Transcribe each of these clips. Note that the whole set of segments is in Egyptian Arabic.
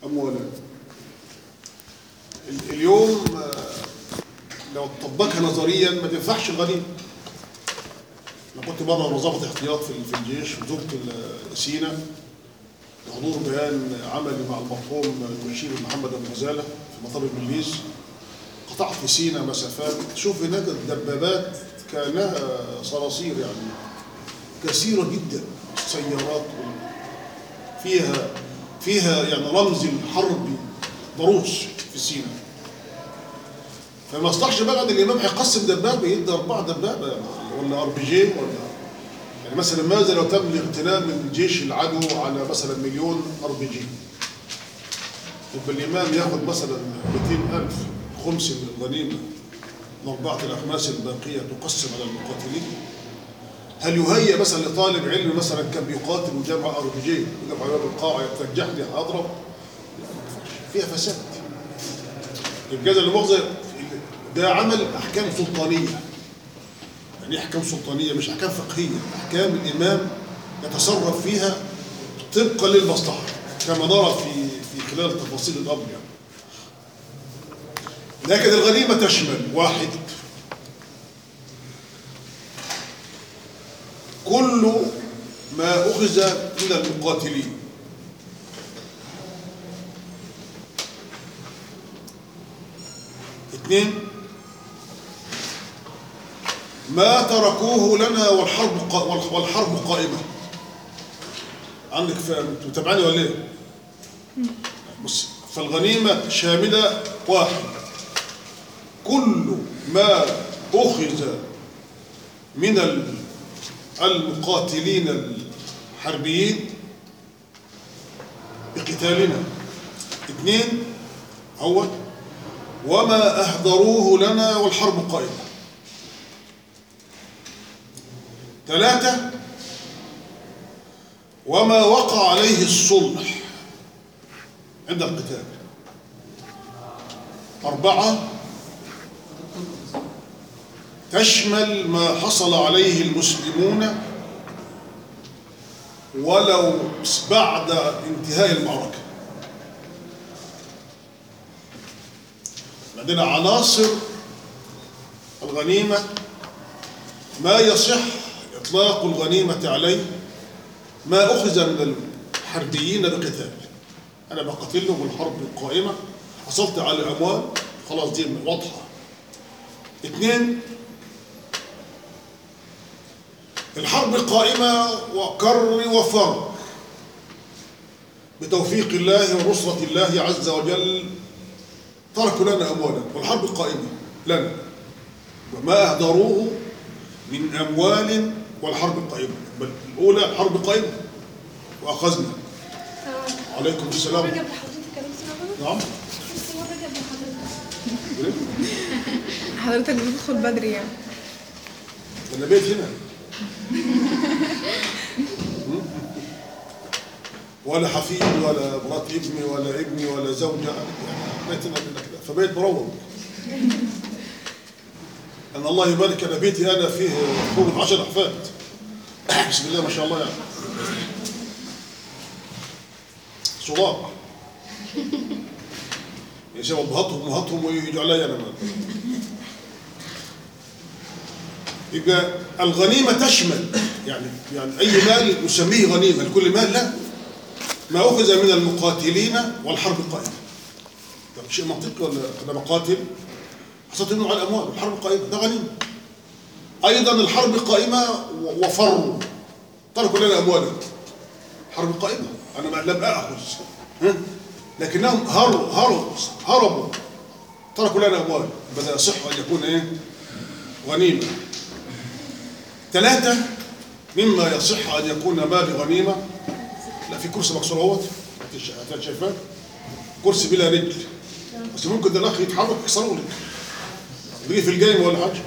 أموالا ال- اليوم آه، لو طبقها نظريا ما تنفعش الغنيمة أنا كنت مرة وظيفة احتياط في في الجيش وزرت ال- سينا لحضور بيان عملي مع المرحوم المشير محمد أبو غزالة في مطار البليز قطعت في سينا مسافات تشوف هناك الدبابات كأنها صراصير يعني كثيرة جدا سيارات فيها فيها يعني رمز الحرب ضروس في سينا فما اصلحش بقى ان الامام هيقسم دبابه يدي اربع دبابه يعني ولا ار بي جي ولا يعني مثلا ماذا لو تم الاغتنام من جيش العدو على مثلا مليون ار بي جي يبقى الامام ياخد مثلا 200000 خمس من الغنيمه الاربعه الاخماس الباقيه تقسم على المقاتلين هل يهيأ مثلا لطالب علم مثلا كان بيقاتل وجمع ار بي جي وجمع باب القاعه يترجحني اضرب فيها فساد الجزء اللي مؤاخذه ده عمل احكام سلطانيه يعني إيه احكام سلطانيه مش احكام فقهيه احكام الامام يتصرف فيها طبقا للمصلحه كما نرى في في خلال تفاصيل الامر يعني لكن الغنيمه تشمل واحد كل ما اخذ من المقاتلين اثنين ما تركوه لنا والحرب قا- والحرب قائمة عندك فاهم متابعني ولا ايه؟ بص فالغنيمة شاملة واحد كل ما أخذ من ال- المقاتلين الحربيين بقتالنا اثنين هو وما أهدروه لنا والحرب قائمة ثلاثة وما وقع عليه الصلح عند القتال أربعة تشمل ما حصل عليه المسلمون ولو بعد انتهاء المعركة عندنا عناصر الغنيمة ما يصح إطلاق الغنيمة عليه ما أخذ من الحربيين بقتال أنا بقتلهم بالحرب القائمة حصلت على أموال خلاص دي واضحة اثنين الحرب قائمة وكر وفر بتوفيق الله ونصرة الله عز وجل تركوا لنا أموالا والحرب قائمة لنا وما أهدروه من أموال والحرب قائمة بل الأولى حرب قائمة وأخذنا عليكم السلام رجب لحضرتك يا دكتور نعم الصور رجب لحضرتك حضرتك بتدخل بدري يعني أنا بيت هنا ولا حفيد ولا مرات ابني ولا ابني ولا زوجة بيت هنا كده كده فبيت مروض أن الله يبارك أنا بيتي أنا فيه فوق العشر أحفاد بسم الله ما شاء الله يعني صداع يا أبهاتهم أمهاتهم ويجوا عليا أنا مال. يبقى الغنيمة تشمل يعني يعني أي مال نسميه غنيمة لكل مال لا ما أخذ من المقاتلين والحرب قائمة ده شيء منطقي ولا أنا بقاتل حصلت منه على الأموال والحرب قائمة ده غنيمة أيضا الحرب قائمة و- وفروا تركوا لنا أموالا حرب قائمة أنا ما لم أخذ ها؟ لكنهم هروا هروا هربوا تركوا لنا أموال بدأ يصح أن يكون إيه غنيمة ثلاثة مما يصح أن يكون مال غنيمة لا في كرسي مكسور اهوت هت- شايفاه كرسي بلا رجل بس ممكن ده الاخ يتحرك يكسره لك يجي في الجيم ولا حاجه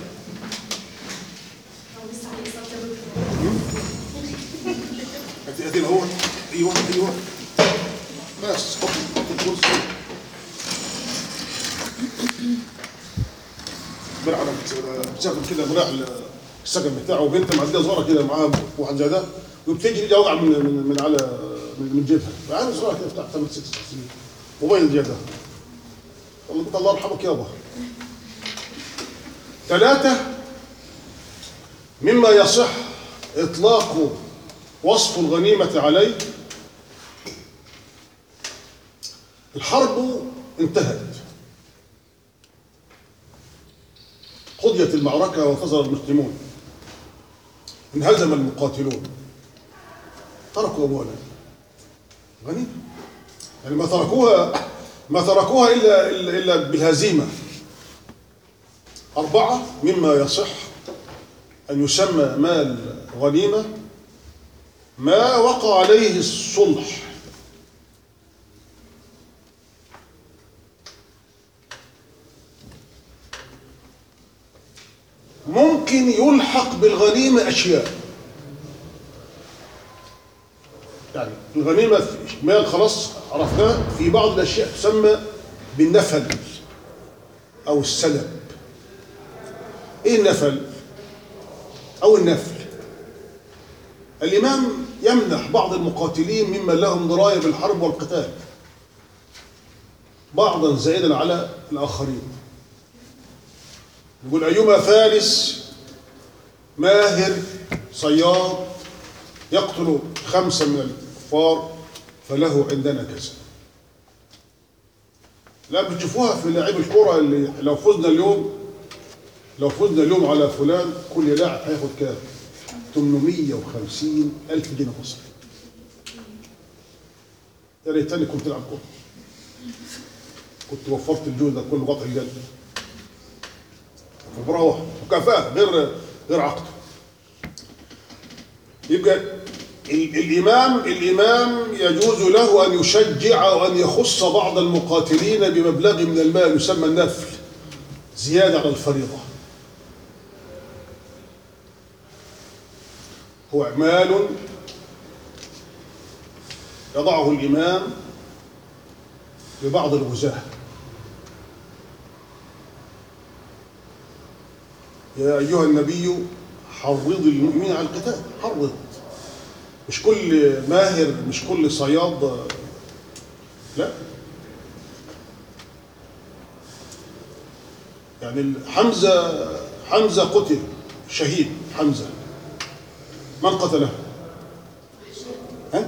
هاتي هاتي اهوت ايوه ايوه بس حط حط الكرسي امبارح انا كنت مسافر كده رايح السكن بتاعه وبنت معديه صغيره كده معاها واحد زي ده وبتجري جا وقع من من من على من, من جيبها عيل صغير كده بتاع ثمان ست سنين موبايل زيادة الله قلت الله يرحمك يابا ثلاثة مما يصح إطلاق وصف الغنيمة عليه الحرب انتهت قضيت المعركة وانتصر المسلمون انهزم المقاتلون تركوا أموالا غنيمة يعني ما تركوها ما تركوها إلا, إلا, إلا بالهزيمة أربعة مما يصح أن يسمى مال غنيمة ما وقع عليه الصلح ممكن يلحق بالغنيمة أشياء يعني الغنيمة في مال خلاص عرفناه في بعض الأشياء تسمى بالنفل أو السلب إيه النفل أو النفل الإمام يمنح بعض المقاتلين ممن لهم دراية بالحرب والقتال بعضا زائدا على الآخرين يقول أيما فارس ماهر صياد يقتل خمسة من الكفار فله عندنا كذا لا بتشوفوها في لاعبي الكرة اللي لو فزنا اليوم لو فزنا اليوم على فلان كل لاعب هياخد كام؟ 850 ألف جنيه مصري يا ريتني كنت ألعب كورة كنت وفرت الجهد ده كله وضع الجد وبروح مكافأة غير غير عقد يبقى ال- الإمام الإمام يجوز له أن يشجع وأن يخص بعض المقاتلين بمبلغ من المال يسمى النفل زيادة على الفريضة هو مال يضعه الإمام لبعض الغزاة يا أيها النبي حرض المؤمنين على القتال حرض مش كل ماهر مش كل صياد لا يعني حمزة حمزة قتل شهيد حمزة من قتله؟ ها؟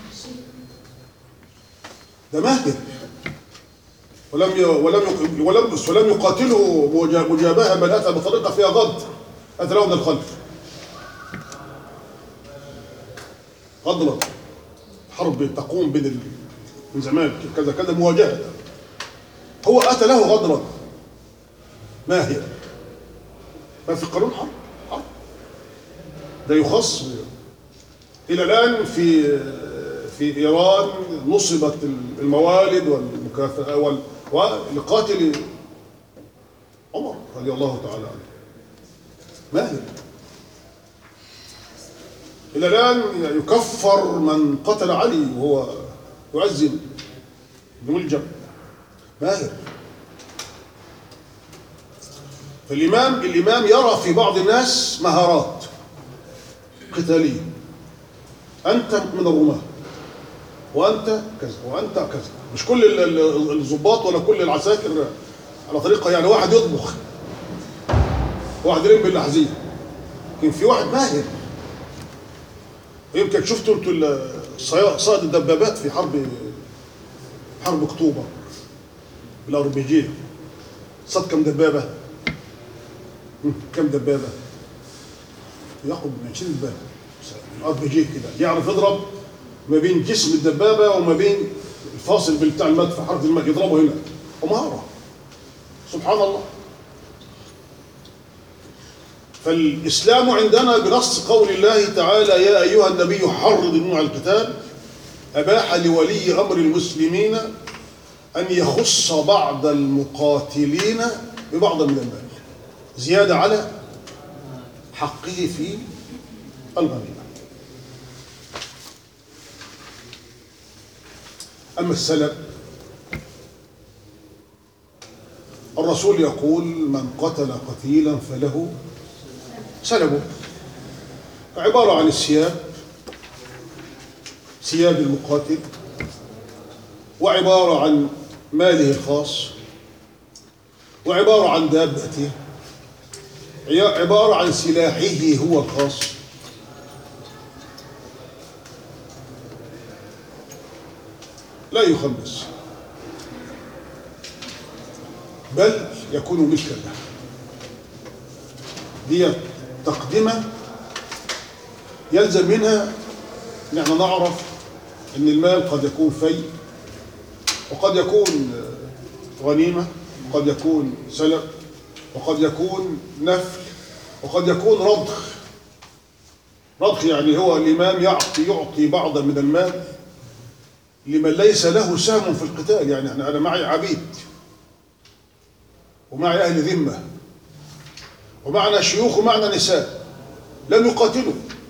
ده ماهر ولم ي... ولم ي... ولم ولم يقاتله مجا- مجابهه بل اتى بطريقه فيها غض اتى له من الخلف غضرا حرب تقوم بين ال... من زمان كذا كذا مواجهه هو اتى له غضرا ماهر ما في قانون حرب حرب ده يخص الى الان في في ايران نصبت الموالد والمكافاه وال- ولقاتل عمر رضي الله تعالى عنه ماهر الى الان يكفر من قتل علي وهو يعزم بن ملجم ماهر فالامام الامام يرى في بعض الناس مهارات قتاليه انت من الرماه وانت كذا وانت كذا مش كل ال- ال- الضباط ولا كل العساكر على طريقه يعني واحد يطبخ واحد يلم بالاحذيه لكن في واحد ماهر يمكن شفتوا انتوا ال- صيا- صائد الدبابات في حرب حرب اكتوبر بالار بي جي صاد كم دبابه؟ هم، كم دبابه؟ ياخد من 20 دبابه الار بي جي كده يعرف يضرب ما بين جسم الدبابه وما بين الفاصل بتاع المدفع حرف المدفع يضربه هنا ومهاره سبحان الله فالإسلام عندنا بنص قول الله تعالى يا أيها النبي حرض نوع القتال أباح لولي أمر المسلمين أن يخص بعض المقاتلين ببعض من المال زيادة على حقه في الغنيمة أما السلب الرسول يقول من قتل قتيلا فله سلبه عبارة عن الثياب ثياب المقاتل وعبارة عن ماله الخاص وعبارة عن دابته عي- عبارة عن سلاحه هو الخاص لا يخمس بل يكون ملكا له دي تقدمة يلزم منها ان احنا نعرف ان المال قد يكون في وقد يكون غنيمة وقد يكون سلب وقد يكون نفل وقد يكون رضخ رضخ يعني هو الإمام يعطي يعطي بعضا من المال لمن ليس له سهم في القتال يعني أنا أنا معي عبيد ومعي أهل ذمة ومعنا شيوخ ومعنا نساء لم يقاتلوا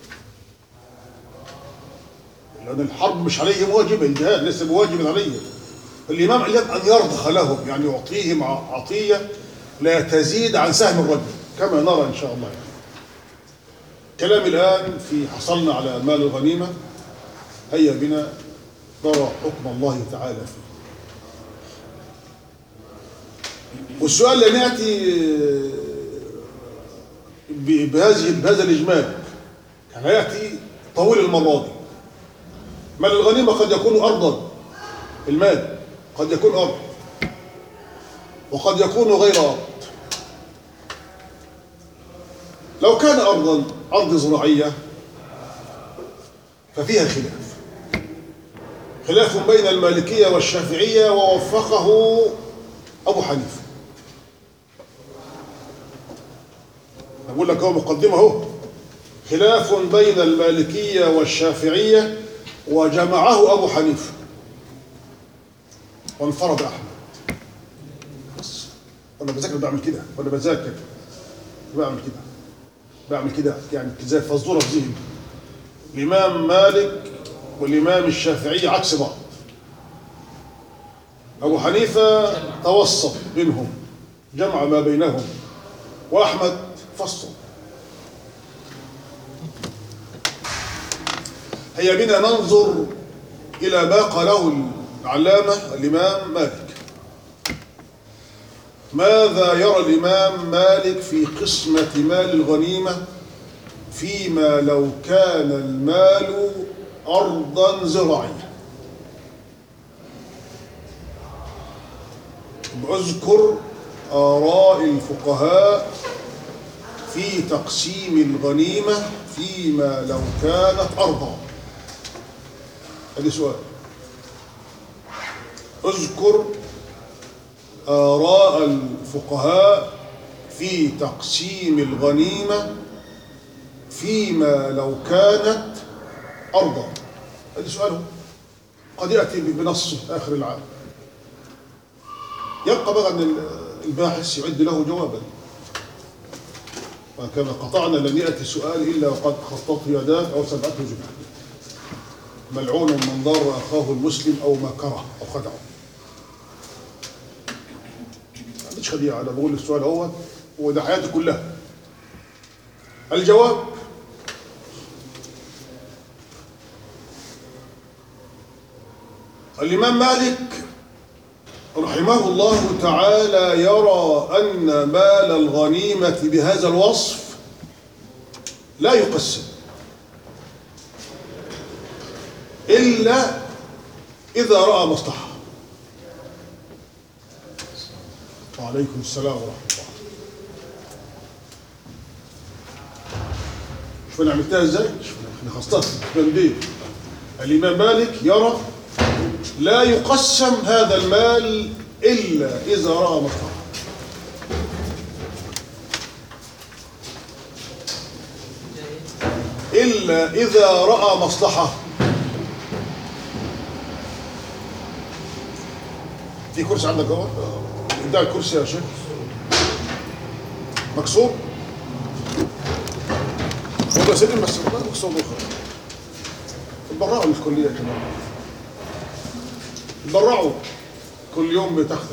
لأن الحرب مش عليهم واجبة الجهاد ليس بواجب عليهم الإمام علم أن يرضخ لهم يعني يعطيهم ع- عطية لا تزيد عن سهم الرجل كما نرى إن شاء الله يعني. كلام الآن في حصلنا على مال الغنيمة هيا بنا نرى حكم الله تعالى فيه والسؤال اللي نأتي ب- بهذه بهذا الإجمال كان يأتي طويل المرة دي مال الغنيمة قد يكون أرضا المال قد يكون أرض وقد يكون غير أرض لو كان أرضا أرض زراعية ففيها خلاف خلاف بين المالكية والشافعية ووفقه أبو حنيفة أقول لك هو مقدمة اهو خلاف بين المالكية والشافعية وجمعه أبو حنيفة وانفرد أحمد بس وأنا بذاكر بعمل كده وأنا بذاكر بعمل كده بعمل كده يعني زي فزورة في ذهني الإمام مالك والإمام الشافعي عكس بعض أبو حنيفة توسط بينهم جمع ما بينهم وأحمد فصل هيا بنا ننظر إلى ما قاله العلامة الإمام مالك ماذا يرى الإمام مالك في قسمة مال الغنيمة فيما لو كان المال أرضا زراعية اذكر آراء الفقهاء في تقسيم الغنيمة فيما لو كانت أرضا هذا سؤال اذكر آراء الفقهاء في تقسيم الغنيمة فيما لو كانت أرضا هذا سؤاله قد يأتي بنصه آخر العام يبقى بقى أن الباحث يعد له جوابا وكما قطعنا لن يأتي سؤال إلا وقد خطته يداه أو سبعته جبهة ملعون من ضر أخاه المسلم أو مكره أو خدعه ما عنديش خديعة أنا بقول السؤال هو وده حياتي كلها الجواب الإمام مالك رحمه الله تعالى يرى أن مال الغنيمة بهذا الوصف لا يقسم إلا إذا رأى مصلحة وعليكم السلام ورحمة الله شوف أنا عملتها إزاي؟ شوف أنا خصصت بندين الإمام مالك يرى لا يقسم هذا المال إلا إذا رأى مصلحة إلا إذا رأى مصلحة في كرسي عندك اهو ادعي الكرسي يا شيخ مكسور والله سلم بس والله مكسور اخر اتبرعوا للكليه كمان اتبرعوا كل يوم بتخته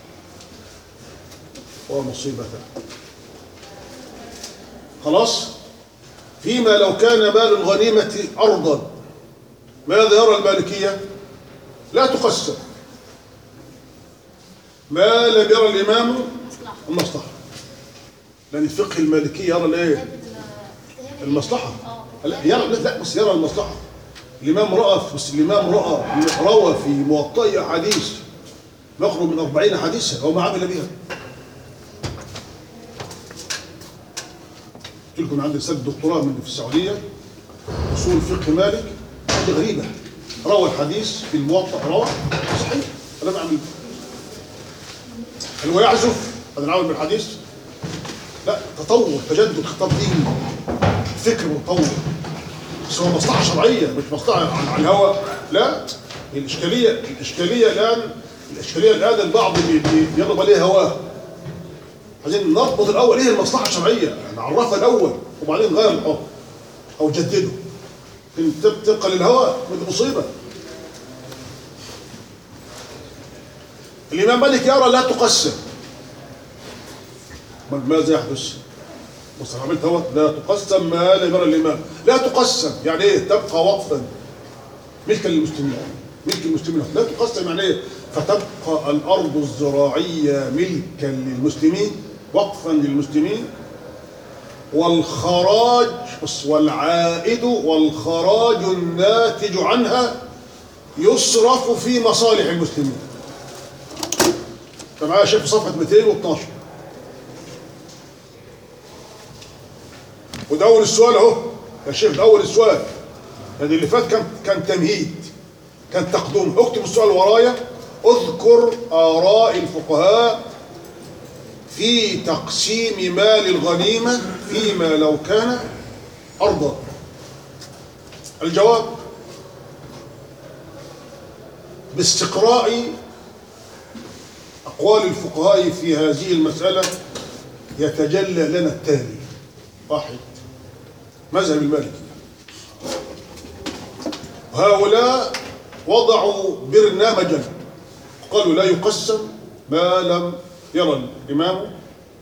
ومصيبته خلاص فيما لو كان مال الغنيمة أرضا ماذا يرى المالكية لا تقسم ما لم يرى الإمام مصلحة المصلحة لأن الفقه المالكي يرى الإيه؟ المصلحة لا يرى لا, لا بس يرى المصلحة الإمام رأى بس الإمام رأى روى في موطئ حديث يقرب من أربعين حديثا هو ما عمل بها قلت لكم عندي رسالة دكتوراه من في السعودية أصول فقه مالك حاجة غريبة روى الحديث في الموطأ روى صحيح أنا بعمل هل هو يعزف هذا العمل بالحديث؟ لا تطور تجدد خطاب ديني فكر متطور بس هو مصلحة شرعية مش مصلحة عن عن الهوى لا الإشكالية الإشكالية الآن الإشكالية الآن البعض بي- بي- بيغلب عليها هواه عايزين نربط الأول إيه المصلحة الشرعية نعرفها الأول وبعدين نغير الحكم أو جدده إن تب- تبقى للهوى دي مصيبة الإمام مالك يرى لا تقسم ما- ماذا يحدث؟ بص أنا عملت اهوت لا تقسم ما لم يرى الإمام لا تقسم يعني إيه؟ تبقى وقفا ملكا للمسلمين ملك المسلمين لا تقسم يعني إيه؟ فتبقى الأرض الزراعية ملكا للمسلمين وقفا للمسلمين والخراج بص، والعائد والخراج الناتج عنها يصرف في مصالح المسلمين انت معايا يا شيخ في صفحه 212 وده اول السؤال اهو يا شيخ ده اول السؤال يعني اللي فات كان كان تمهيد كان تقديم اكتب السؤال ورايا اذكر اراء الفقهاء في تقسيم مال الغنيمه فيما لو كان ارضا الجواب باستقراء أقوال الفقهاء في هذه المسألة يتجلى لنا التالي واحد مذهب المالكي هؤلاء وضعوا برنامجا قالوا لا يقسم ما لم يرى الإمام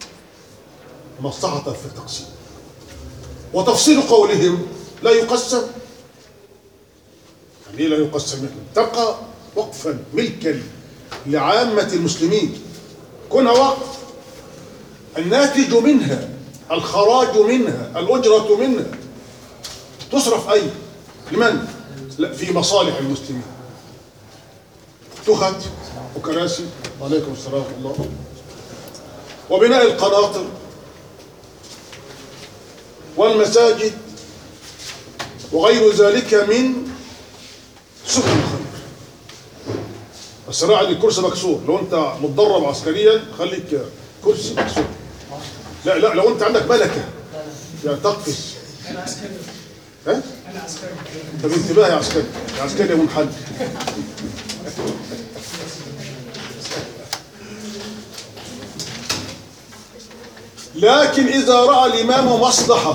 مصلحة في التقسيم وتفصيل قولهم لا يقسم يعني إيه لا يقسم تبقى وقفا ملكا لعامة المسلمين كونها وقف الناتج منها الخراج منها الأجرة منها تصرف أي لمن؟ لا في مصالح المسلمين تخت وكراسي وعليكم السلام ورحمة الله وبناء القناطر والمساجد وغير ذلك من سبل الخير بس راعي ان الكرسي مكسور لو انت متدرب عسكريا خليك كرسي مكسور لا لا لو انت عندك ملكه يعني تقفز انا عسكري ها انا عسكري طب انتباه يا عسكري يا عسكري يا منحل لكن اذا راى الامام مصلحه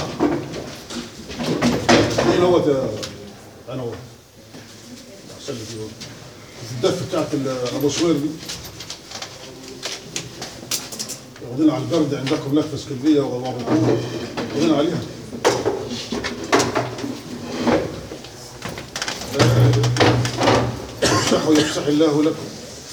مين هو ده انا هو احسن لي فيه هو. الدف بتاعت ال- ابو صوير دي واخدين على البرد عندكم هناك في اسكندريه والرطوبه واخدين عليها افسحوا يفسح الله لكم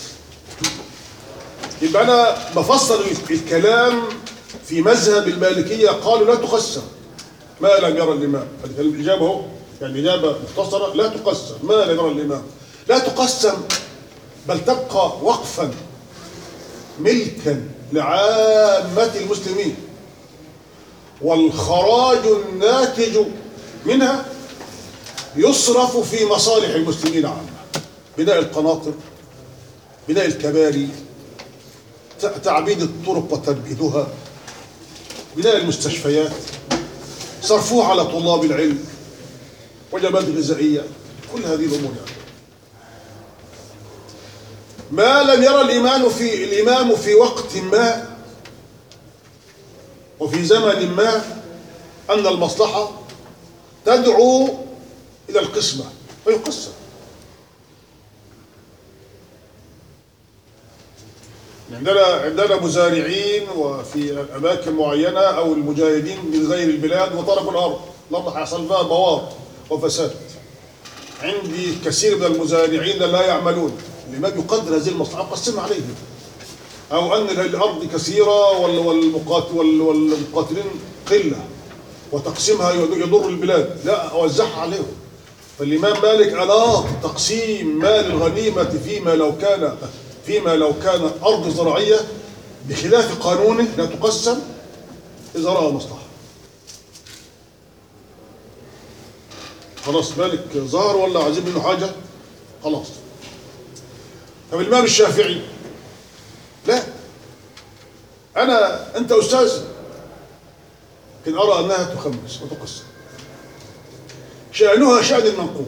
يبقى انا بفصل الكلام في مذهب المالكيه قالوا لا تقسم ما لم يرى الامام هذه الاجابه اهو يعني اجابه مختصره لا تقسم ما لم يرى الامام لا تقسم بل تبقى وقفا ملكا لعامه المسلمين والخراج الناتج منها يصرف في مصالح المسلمين عامه بناء القناطر بناء الكباري ت- تعبيد الطرق وتربيدها بناء المستشفيات صرفوها على طلاب العلم وجبات غذائية كل هذه الأمور يعني ما لم يرى الإمام في الإمام في وقت ما وفي زمن ما أن المصلحة تدعو إلى القسمة فيقسم عندنا عندنا مزارعين وفي اماكن معينه او المجاهدين من غير البلاد وتركوا الارض الارض هيحصل فيها بوار وفساد عندي كثير من المزارعين لا يعملون لما يقدر هذه المصلحه قسم عليهم أو أن الأرض كثيرة وال- والمقات- وال- والمقاتلين قلة وتقسيمها يضر البلاد لا أوزعها عليهم فالإمام مالك ألا تقسيم مال الغنيمة فيما لو كان فيما لو كان أرض زراعية بخلاف قانونه لا تقسم إذا رأى مصلحة خلاص مالك ظهر ولا عايزين منه حاجة خلاص طب الإمام الشافعي لا أنا أنت أستاذ لكن أرى أنها تخمس وتقسم شأنها شأن المنقول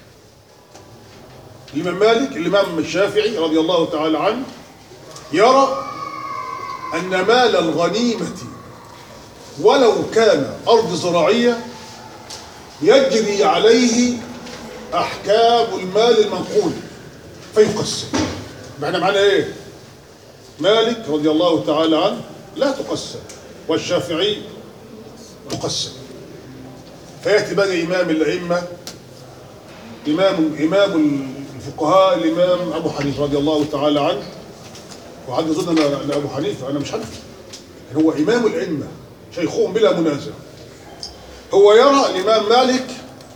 الإمام مالك الإمام الشافعي رضي الله تعالى عنه يرى أن مال الغنيمة ولو كان أرض زراعية يجري عليه أحكام المال المنقول فيقسم معنى معنى إيه؟ مالك رضي الله تعالى عنه لا تقسم والشافعي تقسم فيأتي بقى إمام الأئمة إمام إمام الفقهاء الإمام أبو حنيفة رضي الله تعالى عنه وعند ظن أن أبو حنيفة أنا مش حنفي هو إمام الأئمة شيخهم بلا منازع هو يرى الإمام مالك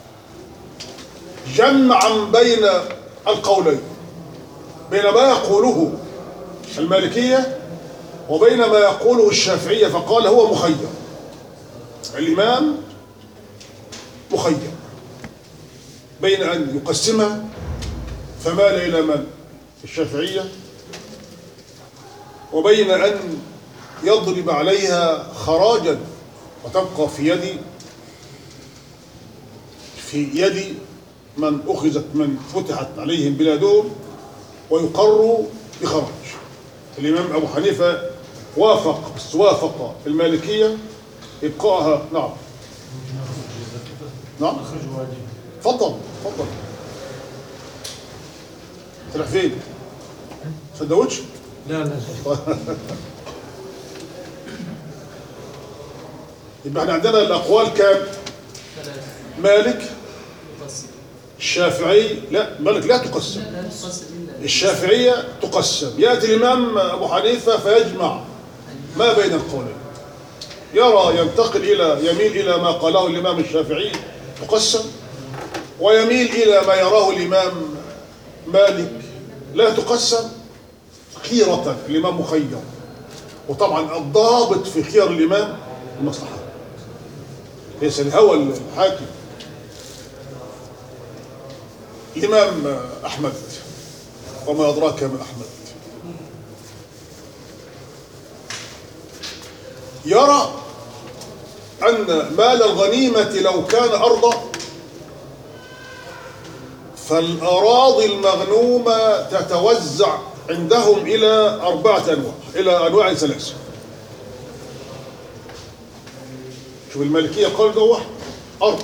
جمعا بين القولين بين ما يقوله المالكية وبين ما يقوله الشافعية فقال هو مخير الإمام مخير بين أن يقسمها فمال إلى من الشافعية وبين أن يضرب عليها خراجا وتبقى في يد في يد من أخذت من فتحت عليهم بلادهم ويقروا بخراج الإمام أبو حنيفة وافق بس وافق المالكية إبقائها نعم نعم تفضل تفضل تروح فين؟ سندوتش؟ لا لا يبقى احنا عندنا الأقوال كام؟ مالك الشافعي لا مالك لا تقسم الشافعية تقسم يأتي الإمام أبو حنيفة فيجمع ما بين القولين يرى ينتقل إلى يميل إلى ما قاله الإمام الشافعي تقسم ويميل إلى ما يراه الإمام مالك لا تقسم خيرة الإمام مخير وطبعا الضابط في خيار الإمام المصلحة ليس الهوى الحاكم الإمام أحمد وما أدراك ما أحمد يرى أن مال الغنيمة لو كان أرضا فالأراضي المغنومة تتوزع عندهم إلى أربعة أنواع إلى أنواع ثلاثة شوف المالكية قال ده واحد أرض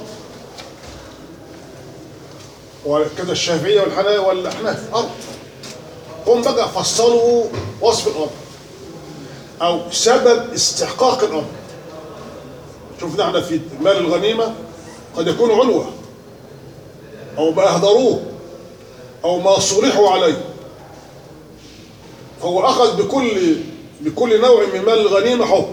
وكذا الشافعية والحنايا والأحناف أرض هم بقى فصلوا وصف الأرض أو سبب استحقاق الأرض شوفنا احنا في مال الغنيمة قد يكون عنوة أو ما أهدروه أو ما صلحوا عليه فهو أخذ بكل بكل نوع من مال الغنيمة حكم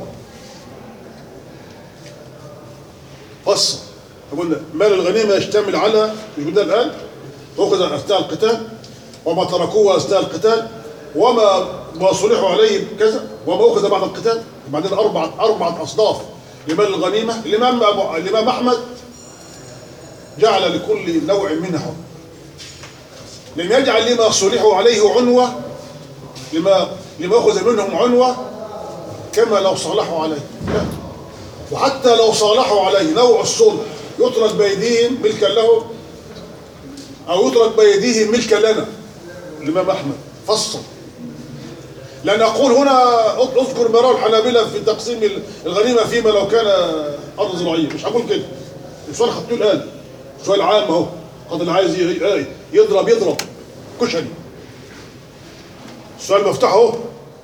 فصل قلنا مال الغنيمة يشتمل على مش قلنا الآن أخذ أثناء القتال وما تركوه أثناء القتال وما ما صلحوا عليه كذا وما أخذ بعد القتال بعدين أربعة أربعة أصناف لمال الغنيمة الإمام أبو الإمام أحمد جعل لكل نوع منها حكم لم يجعل لما صلحوا عليه عنوة لما لما أخذ منهم عنوة كما لو صالحوا عليه لا وحتى لو صالحوا عليه نوع الصلح يترك بأيديهم ملكا لهم أو يترك بأيديهم ملكا لنا الإمام أحمد فصل لا نقول هنا اذكر ما روى الحنابلة في تقسيم الغنيمة فيما لو كان أرض زراعية مش هقول كده السؤال خدتوه الآن سؤال عام أهو قد اللي عايز ي- يضرب يضرب كشري السؤال مفتوح أهو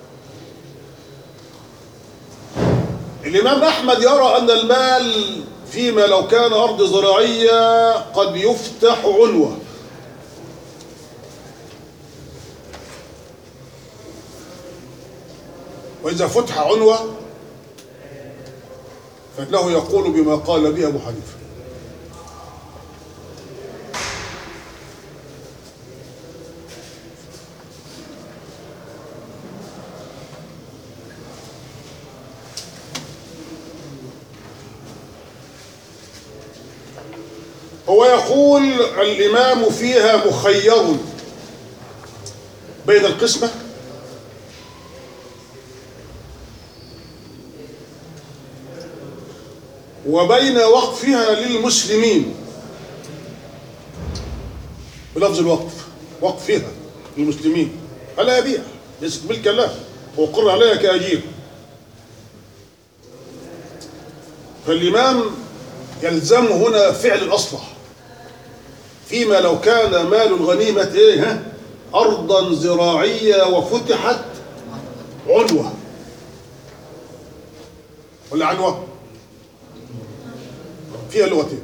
الإمام أحمد يرى أن المال فيما لو كان أرض زراعية قد يفتح عنوة وإذا فتح عنوة فإنه يقول بما قال به أبو حنيفة هو يقول الإمام فيها مخير بين القسمة وبين وقفها للمسلمين بلفظ الوقف وقفها للمسلمين فلا يبيع ليست ملكا له وقر عليها كأجير فالإمام يلزم هنا فعل الأصلح فيما لو كان مال الغنيمة إيه ها؟ أرضا زراعية وفتحت عنوة ولا عنوة فيها لغتين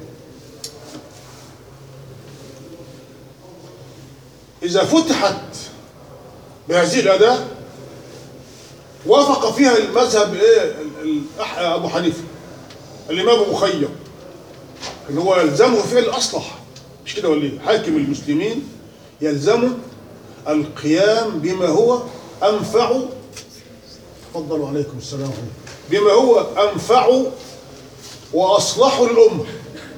إذا فتحت بهذه الأداة وافق فيها المذهب إيه ال- ال- أح- أبو حنيفة الإمام مخير إن هو يلزمه فعل الأصلح مش كده ولا إيه؟ حاكم المسلمين يلزمه القيام بما هو أنفع تفضلوا عليكم السلام عليكم بما هو أنفع وأصلح للأمة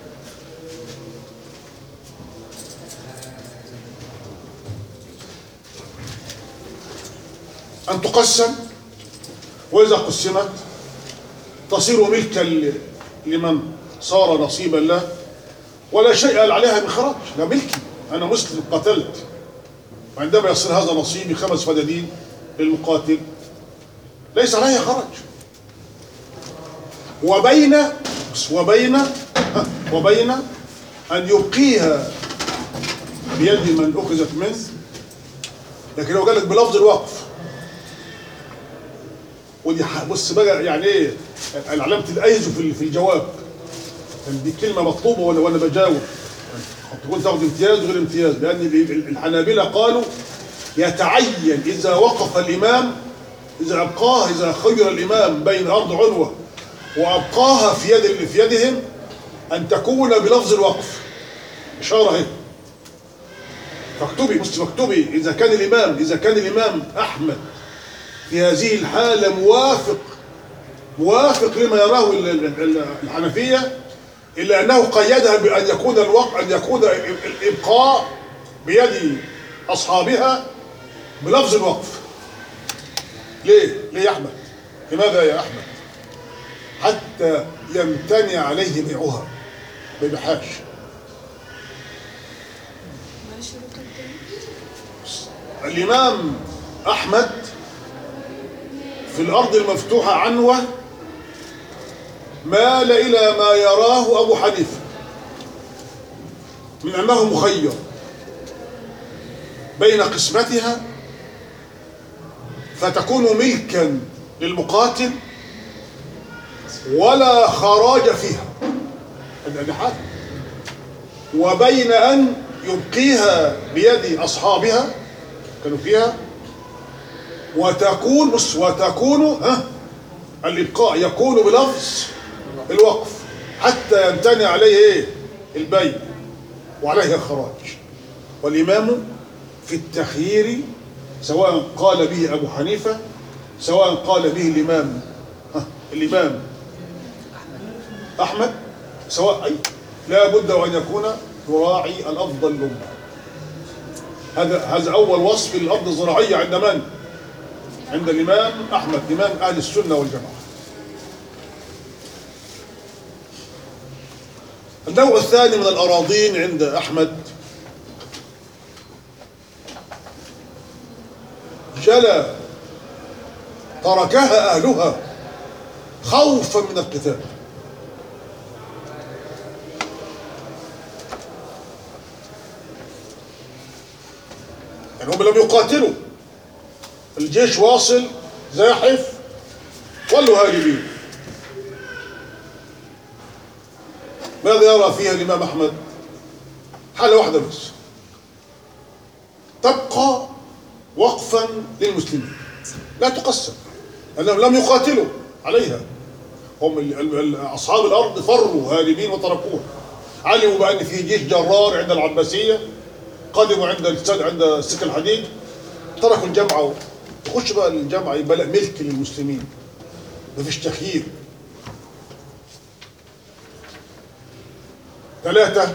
أن تقسم وإذا قسمت تصير ملكا ل- لمن صار نصيبا له ولا شيء عليها من خراج لا ملكي أنا مسلم قتلت وعندما يصير هذا نصيبي خمس فدادين للمقاتل ليس عليها خرج وبين وبين ها، وبين أن يبقيها بيد من أخذت منه لكن لو قال لك بلفظ الوقف ودي ح- بص بقى يعني ايه علامة الأيز في في الجواب كان دي كلمة مطلوبة وانا وانا بجاوب تقول تاخد امتياز غير امتياز لأن ال- ال- الحنابلة قالوا يتعين إذا وقف الإمام إذا أبقاه إذا خير الإمام بين أرض عنوة وأبقاها في يد اللي في يدهم أن تكون بلفظ الوقف إشارة اهي فاكتبي بص مكتوبي إذا كان الإمام إذا كان الإمام أحمد في هذه الحالة موافق موافق لما يراه ال- ال- ال- الحنفية إلا أنه قيدها بأن يكون الوقت أن يكون ال- ال- الإبقاء بيد أصحابها بلفظ الوقف ليه؟ ليه يا أحمد؟ لماذا يا أحمد؟ حتى يمتنع عليه بيعها ما يبيعهاش معلش يا دكتور تاني. الإمام أحمد في الأرض المفتوحة عنوة مال إلى ما يراه أبو حنيفة من أنه مخير بين قسمتها فتكون ملكا للمقاتل ولا خراج فيها هذا حاجة وبين أن يبقيها بيد أصحابها كانوا فيها وتكون بص وتكون ها الإبقاء يكون بلفظ الوقف حتى يمتنع عليه ايه البيع وعليه الخراج والإمام في التخيير سواء قال به أبو حنيفة سواء قال به الإمام ها الإمام أحمد سواء أي لا بد وأن يكون يراعي الأفضل للأمة هذا هذا أول وصف للأرض الزراعية عند من؟ عند الإمام أحمد إمام أهل السنة والجماعة النوع الثاني من الأراضين عند أحمد جلى تركها أهلها خوفا من القتال يعني هم لم يقاتلوا الجيش واصل زاحف ولوا هاجمين ماذا يرى فيها الإمام أحمد حالة واحدة بس تبقى وقفا للمسلمين لا تقسم أنهم لم يقاتلوا عليها هم ال- ال- ال- أصحاب الأرض فروا هاربين وتركوها علموا بأن في جيش جرار عند العباسية قدموا عند السد عند السكة الحديد تركوا الجامعة تخش بقى الجامعة يبقى لا ملك للمسلمين مفيش تخيير ثلاثة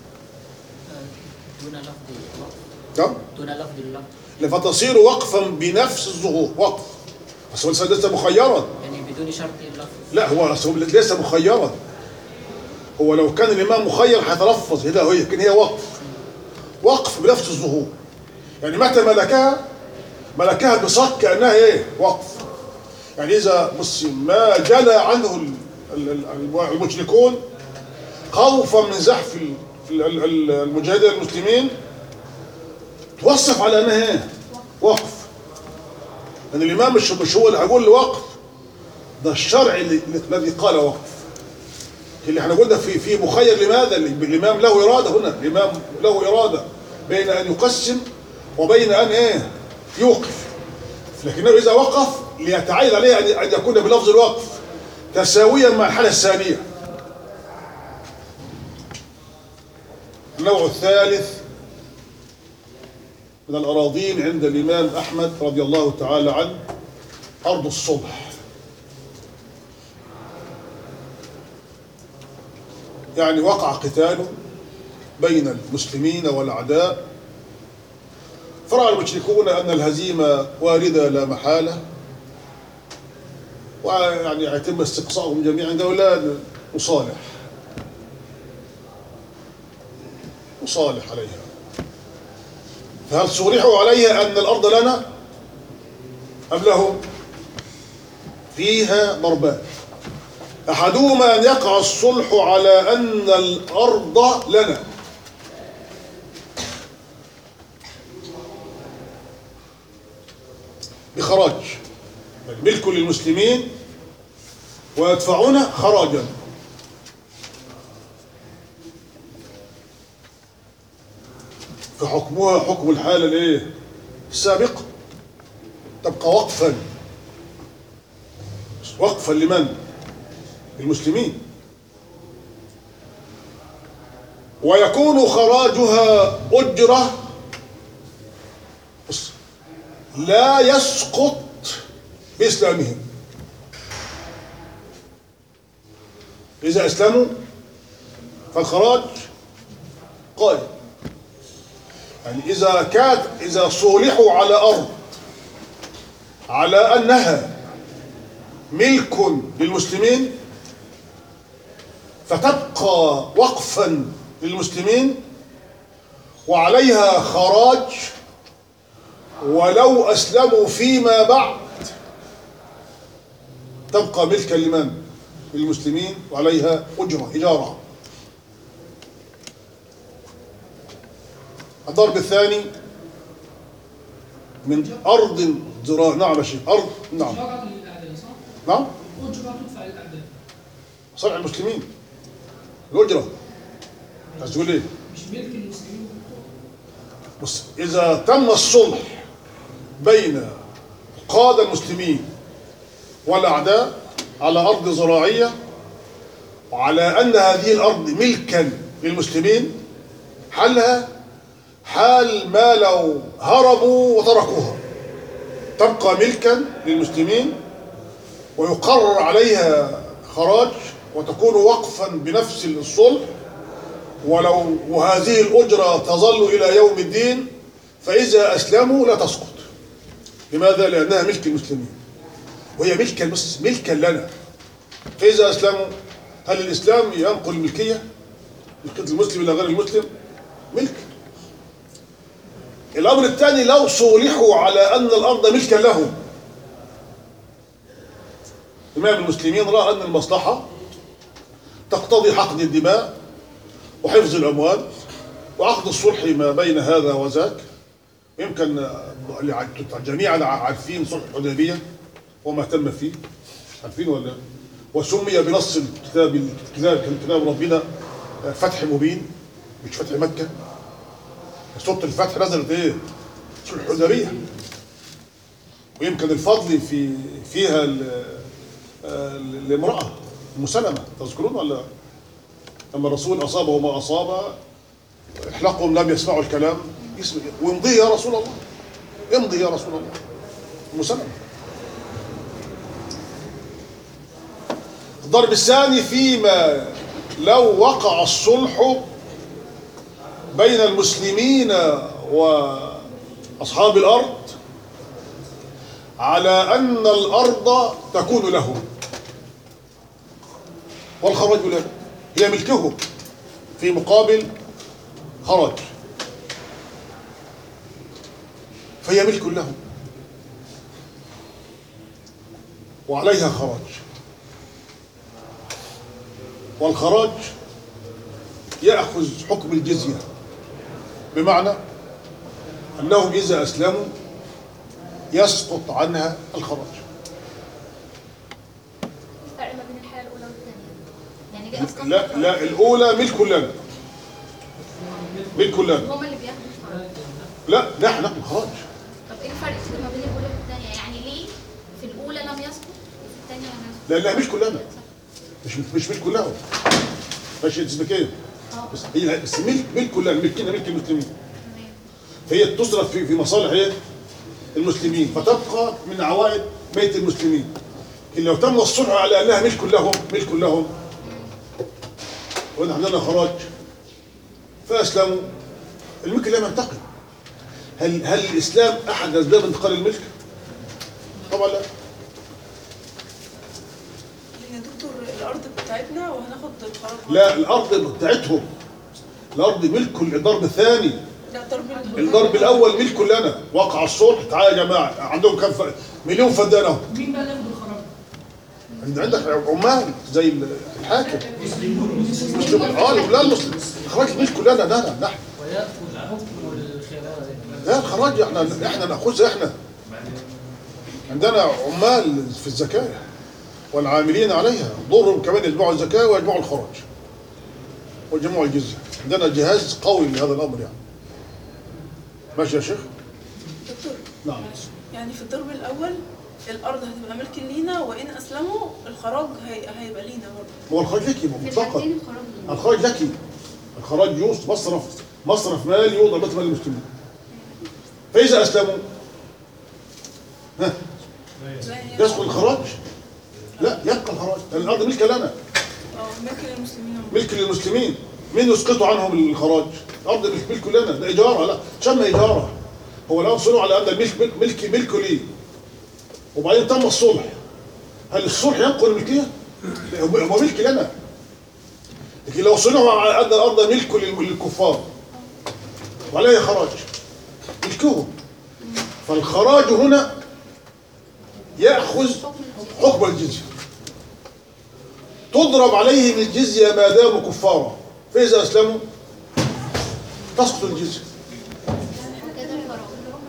دون لفظ اللفظ نعم دون لفظ اللفظ فتصير وقفا بنفس الظهور وقف بس هو ليس مخيرا يعني بدون شرط اللفظ لا هو أصل هو ليس مخيرا هو لو كان الامام مخير هيتلفظ هنا هي لكن هي وقف وقف بنفس الظهور يعني متى ملكها ملكها بصك كانها ايه وقف يعني اذا بص ما جلى عنه ال- ال- ال- المشركون خوفا من زحف ال- ال- ال- المجاهدين المسلمين توصف على انها ايه وقف ان الامام مش مش هو اللي هيقول وقف ده الشرع اللي- الذي قال وقف اللي احنا قلنا في في مخير لماذا الامام له اراده هنا الامام له اراده بين ان يقسم وبين ان ايه يوقف لكنه اذا وقف ليتعين عليه ان ان يكون بلفظ الوقف تساويا مع الحاله الثانيه النوع الثالث من الاراضين عند الامام احمد رضي الله تعالى عنه ارض الصلح يعني وقع قتال بين المسلمين والأعداء فرأى المشركون أن الهزيمة واردة لا محالة ويعني يتم استقصائهم جميعا قالوا لا نصالح نصالح عليها فهل صلحوا عليها أن الأرض لنا أم لهم فيها ضربات أحدهما أن يقع الصلح على أن الأرض لنا بخراج ملك للمسلمين ويدفعون خراجا فحكمها حكم الحالة الايه السابقة تبقى وقفا وقفا لمن المسلمين ويكون خراجها أجرة بص، لا يسقط بإسلامهم إذا أسلموا فالخراج قائم يعني إذا كانت إذا صولحوا على أرض على أنها ملك للمسلمين فتبقى وقفا للمسلمين وعليها خراج ولو أسلموا فيما بعد تبقى ملكا لمن؟ للمسلمين وعليها أجرة إجارة الضرب الثاني من أرض زراعية نعم يا شيخ أرض نعم أجرة للأعداء صح؟ نعم أجرة تدفع للأعداء صنع المسلمين الأجرة عايز تقول إيه؟ مش ملك المسلمين بص إذا تم الصلح بين قادة المسلمين والأعداء على أرض زراعية وعلى أن هذه الأرض ملكا للمسلمين حالها حال ما لو هربوا وتركوها تبقى ملكا للمسلمين ويقرر عليها خراج وتكون وقفا بنفس الصلح ولو وهذه الأجرة تظل إلى يوم الدين فإذا أسلموا لا تسقط لماذا؟ لأنها ملك المسلمين وهي ملكا بس ملكا لنا فإذا أسلموا هل الإسلام ينقل الملكية؟ ملكية المسلم إلى غير المسلم؟ ملك الأمر الثاني لو صولحوا على أن الأرض ملكا لهم إمام المسلمين رأى أن المصلحة تقتضي حقن الدماء وحفظ الأموال وعقد الصلح ما بين هذا وذاك يمكن جميعا عارفين صلح الحديبية وما تم فيه عارفين ولا وسمي بنص الكتاب كتاب كتاب ربنا فتح مبين مش فتح مكة سورة الفتح نزلت ايه؟ صلح الحديبية ويمكن الفضل في فيها ال- آه، الامرأة مسلمة تذكرون ولا لما الرسول أصابه ما أصاب احلقهم لم يسمعوا الكلام يسمع وامضي يا رسول الله امضي يا رسول الله مسلمة الضرب الثاني فيما لو وقع الصلح بين المسلمين وأصحاب الأرض على أن الأرض تكون لهم والخراج له هي ملكهم في مقابل خراج فهي ملك لهم وعليها خراج والخراج يأخذ حكم الجزية بمعنى أنهم إذا أسلموا يسقط عنها الخراج الفرق ما بين الحالة الأولى والثانية يعني دي أصلا لا لا الأولى ملك لنا ملك لنا هما اللي بياخدوا الفرق لا نحن نحن خراج طب إيه الفرق كده ما بين الأولى والثانية يعني ليه في الأولى لم يسقط وفي الثانية لم يسقط لأنها ملك لنا مش مش ملك لهم ماشي اسمك ايه؟ بس هي بس ملك ملك لنا ملكنا ملك المسلمين تمام فهي تصرف في في مصالح ايه؟ المسلمين فتبقى من عوائد بيت المسلمين لكن لو تم الصلح على انها ملك لهم ملك لهم ونحن لنا خراج فاسلموا الملك لم ينتقل هل هل الاسلام احد اسباب انتقال الملك؟ طبعا لا يا دكتور الارض بتاعتنا وهناخد القرار لا الارض بتاعتهم الارض ملك الضرب الثاني لا ضرب ال- الضرب الاول ملك لنا وقع الصلح تعالى يا جماعه عندهم كم ف... مليون فدان اهو مين بقى اللي ياخد الخراج؟ عند عندك عمال زي الحاكم مسلم اه لا المسلم الخراج ملك لنا لا لا نحن ويأخذ حكم الخراج لا الخراج احنا احنا ناخذها احنا عندنا عمال في الزكاه والعاملين عليها ضرهم كمان يجمعوا الزكاه ويجمعوا الخراج ويجمعوا الجزيه عندنا جهاز قوي لهذا الامر يعني ماشي يا شيخ دكتور نعم. معلش. يعني في الضرب الاول الارض هتبقى ملك لينا وان اسلموا الخراج هي... هيبقى لينا برضه هو الخراج لك في مطلقا الحالتين الخراج ليه؟ الخراج لك الخراج يوص مصرف مصرف مال يوضع بيت مال المسلمين فاذا اسلموا ها لا يعني يسقط الخراج لا يبقى الخراج لان الارض ملك لنا اه ملك للمسلمين هم. ملك للمسلمين مين يسقطوا عنهم الخراج الارض مش ملك لنا ده اجاره لا شم اجاره هو لو صنعوا على ان الملك ملك ملك ملكه ليه وبعدين تم الصلح هل الصلح ينقل الملكيه؟ لا، هو هو ملك لنا لكن لو صنعوا على ان الارض ملك لل- للكفار وعليها خراج ملكهم فالخراج هنا ياخذ حكم الجزيه تضرب عليهم الجزيه ما داموا كفارا فاذا اسلموا تسقط الجزيه كده الخراج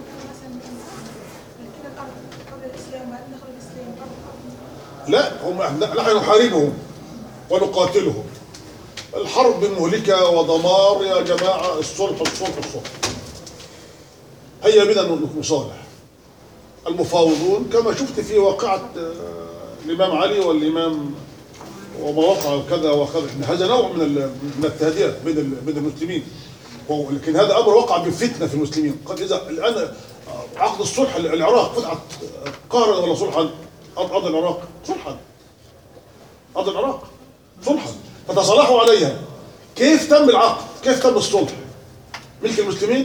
لا هم نحن نحاربهم ونقاتلهم الحرب مهلكة ودمار يا جماعة الصلح الصلح الصلح هيا بنا نصالح المفاوضون كما شفت في واقعة آه، الإمام علي والإمام وما وقع كذا وكذا هذا نوع من ال- من التهدئة بين ال- بين المسلمين هو- لكن هذا أمر وقع بفتنة في المسلمين قد إذا الآن آه، عقد الصلح العراق فتحت قهرا ولا صلحا أرض العراق صلحا أرض العراق صلحا فتصالحوا عليها كيف تم العقد كيف تم الصلح ملك المسلمين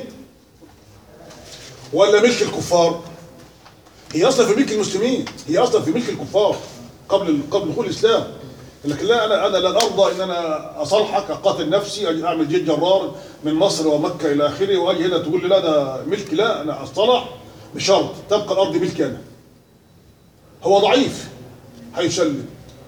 ولا ملك الكفار هي اصلا في ملك المسلمين هي اصلا في ملك الكفار قبل قبل دخول الاسلام لكن لا انا انا لن ارضى ان انا اصالحك اقاتل نفسي اجي اعمل جيش جرار من مصر ومكه الى اخره واجي هنا تقول لي لا ده ملك لا انا اصطلح بشرط تبقى الارض ملكي انا هو ضعيف هيسلم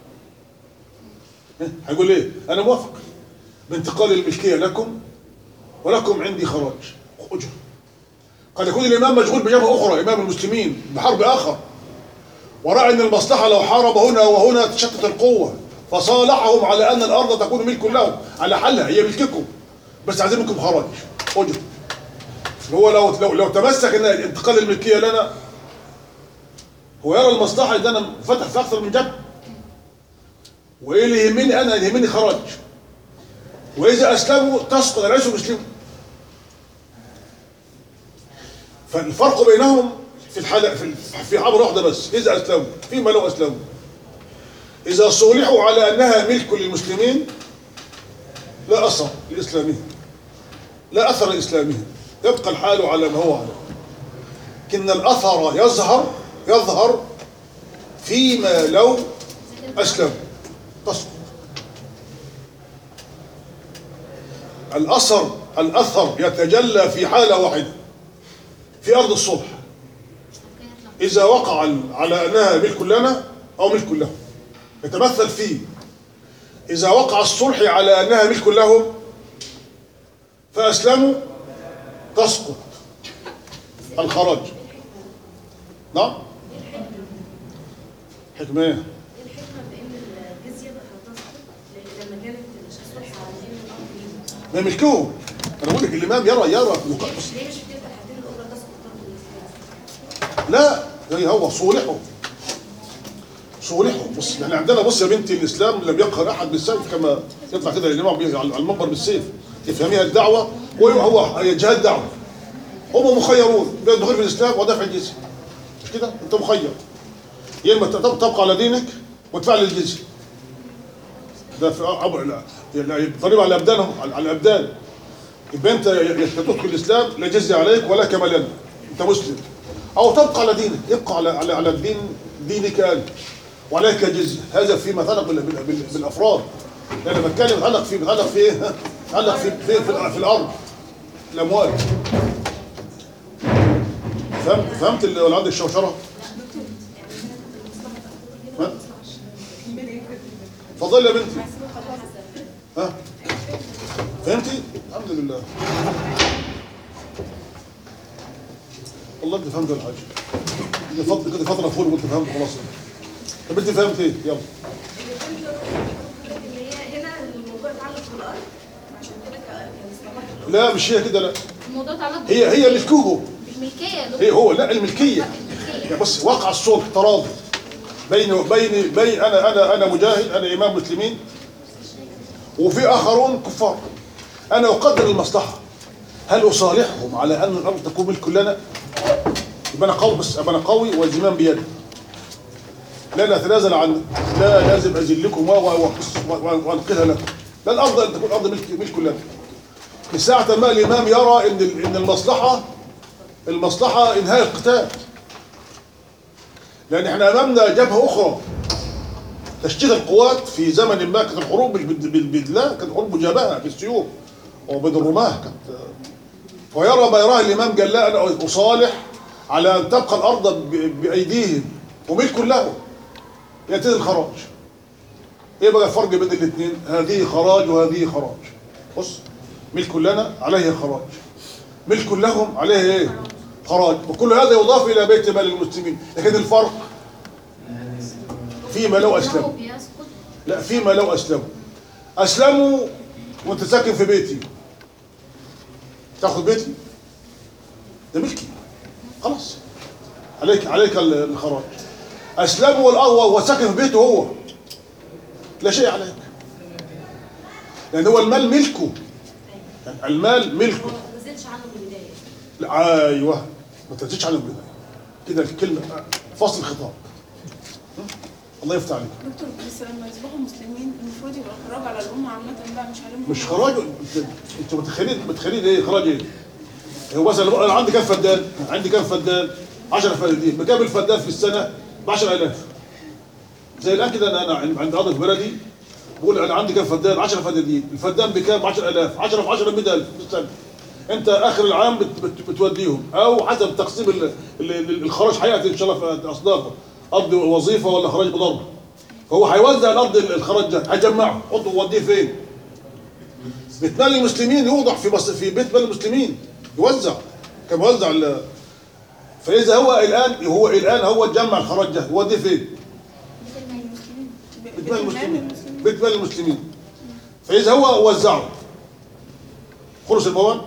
ها؟ هيقول ايه انا موافق بانتقال الملكيه لكم ولكم عندي خراج اجر قد يكون الامام مشغول بجبهه اخرى امام المسلمين بحرب اخر وراى ان المصلحه لو حارب هنا وهنا تشتت القوه فصالحهم على ان الارض تكون ملك لهم على حلها هي ملككم بس عايزين منكم خراج اجر هو لو لو لو تمسك ان انتقال الملكيه لنا هو يرى المصلحه ان انا فتح في اكثر من جبهه وايه اللي يهمني انا اللي يهمني خراج واذا اسلموا تسقط ليسوا مسلمون فالفرق بينهم في الحالة في في عبر واحده بس اذا اسلموا فيما لو اسلموا اذا صولحوا على انها ملك للمسلمين لا اثر لاسلامهم لا اثر لاسلامهم يبقى الحال على ما هو عليه لكن الاثر يظهر يظهر فيما لو اسلموا تسقط الاثر الاثر يتجلى في حاله واحده في ارض الصلح كانت لو إذا وقع ال- على أنها ملك لنا أو ملك لهم يتمثل فيه إذا وقع الصلح على أنها ملك لهم فأسلموا تسقط الخراج نعم حكمة إيه؟ الحكمة بإن الجزية هتسقط لأن لما كانت الصلح على إن الأرض ليهم ما ملكهم أنا بقول لك الإمام يرى يرى ليه مش ليه مش بتفتح هاتين الأخرى تسقط برضه الإسلام؟ لا يعني هو صولحوا صولحوا بص احنا عندنا بص يا بنتي الاسلام لم يقهر احد بالسيف كما يطلع كده الامام بي- على المنبر بالسيف تفهميها الدعوه وهو هو جهاد دعوه هم مخيرون بين الدخول في الاسلام ودفع الجزيه مش كده انت مخير يا اما تب- تبقى على دينك وتدفع لي الجزيه ده في عبر لا يعني ضريبه على ابدانهم على على الابدان يبقى انت يا- يا تدخل الاسلام لا جزيه عليك ولا كما لنا انت مسلم او تبقى على دينك ابقى على على على الدين دينك انت وعليك جزيه هذا فيما يتعلق بال- بال- بال- بالافراد لان أنا بتكلم يتعلق في يتعلق في ايه؟ ها؟ يتعلق في في في, الأ- في الارض الاموال فهمت فهمت اللي ولا عندك شوشره؟ ها؟ اتفضلي يا بنتي ها فهمتي؟ الحمد لله والله انت فهمت الحاجه دي فتره كده فتره فول وانت فهمت خلاص طب انت فهمت ايه؟ يلا اللي هي هنا الموضوع يتعلق بالأرض عشان كده كان استمر لا مش هي كده لا الموضوع يتعلق هي هي ملكه بالملكية يا هي دكتور هو لا الملكيه الملكية يعني بس وقع الصلح تراضي بيني وبيني بين انا انا انا مجاهد انا امام مسلمين وفي اخرون كفار انا اقدر المصلحه هل اصالحهم على ان الارض تكون ملك لنا؟ يبقى انا قوي بس يبقى انا قوي والزمام بيدي لا نتنازل عن لا لازم اذلكم و- و- و- وانقذها لكم لا الارض ان تكون الارض ملك ملك لنا في ساعة ما الامام يرى ان ال- ان المصلحه المصلحه انهاء القتال لان احنا امامنا جبهه اخرى تشتيت القوات في زمن ما كانت الحروب مش بال- بال- بالله كانت حروب مجابهه بالسيوف وبين الرماه كانت فيرى ما يراه الامام قال لا انا اصالح على ان تبقى الارض ب- بايديهم وملك لهم ياتي الخراج ايه بقى الفرق بين الاثنين هذه خراج وهذه خراج بص ملك لنا عليه خراج ملك لهم عليه ايه خراج وكل هذا يضاف الى بيت مال المسلمين لكن الفرق فيما لو إنه اسلموا بيسقط لا فيما لو اسلموا اسلموا وانت ساكن في بيتي تاخذ بيتي ده ملكي خلاص عليك عليك ال- الخراج اسلموا والأ- وساكن في بيته هو لا شيء عليك لان هو المال ملكه يعني المال ملكه ما نزلش عنه من البداية لا ايوه ما تنسيش على البدايه كده الكلمه فصل الخطاب م? الله يفتح عليك دكتور بس لما يصبحوا مسلمين المفروض يبقى الخراج على الأمة عامة بقى مش عليهم مش خراج انت انت متخيلين متخيلين ايه خراج ايه؟ هو مثلا انا عندي كام فدان؟ عندي كام فدان؟ 10 فدادين بكام الفدان في السنه؟ ب 10000 زي الان كده انا انا عند عضو في بلدي بقول انا عندي كام فدان؟ 10 فدادين الفدان بكام؟ 10000 10 في 10 100000 في السنه انت اخر العام بت بت بتوديهم او حسب تقسيم ال- ال- ال- الخراج هياتي ان شاء الله في اصنافه ارض وظيفه ولا خراج بضرب فهو هيوزع الارض الخراج ده هيجمعه حطه ووديه فين؟ بيت مال المسلمين يوضع في مصر في بيت مال المسلمين يوزع كما يوزع ال- فاذا هو الان هو الان هو جمع الخراج ده يوديه فين؟ بيت المال المسلمين بيت مال المسلمين بيت مال المسلمين فاذا هو وزعه خلص الموال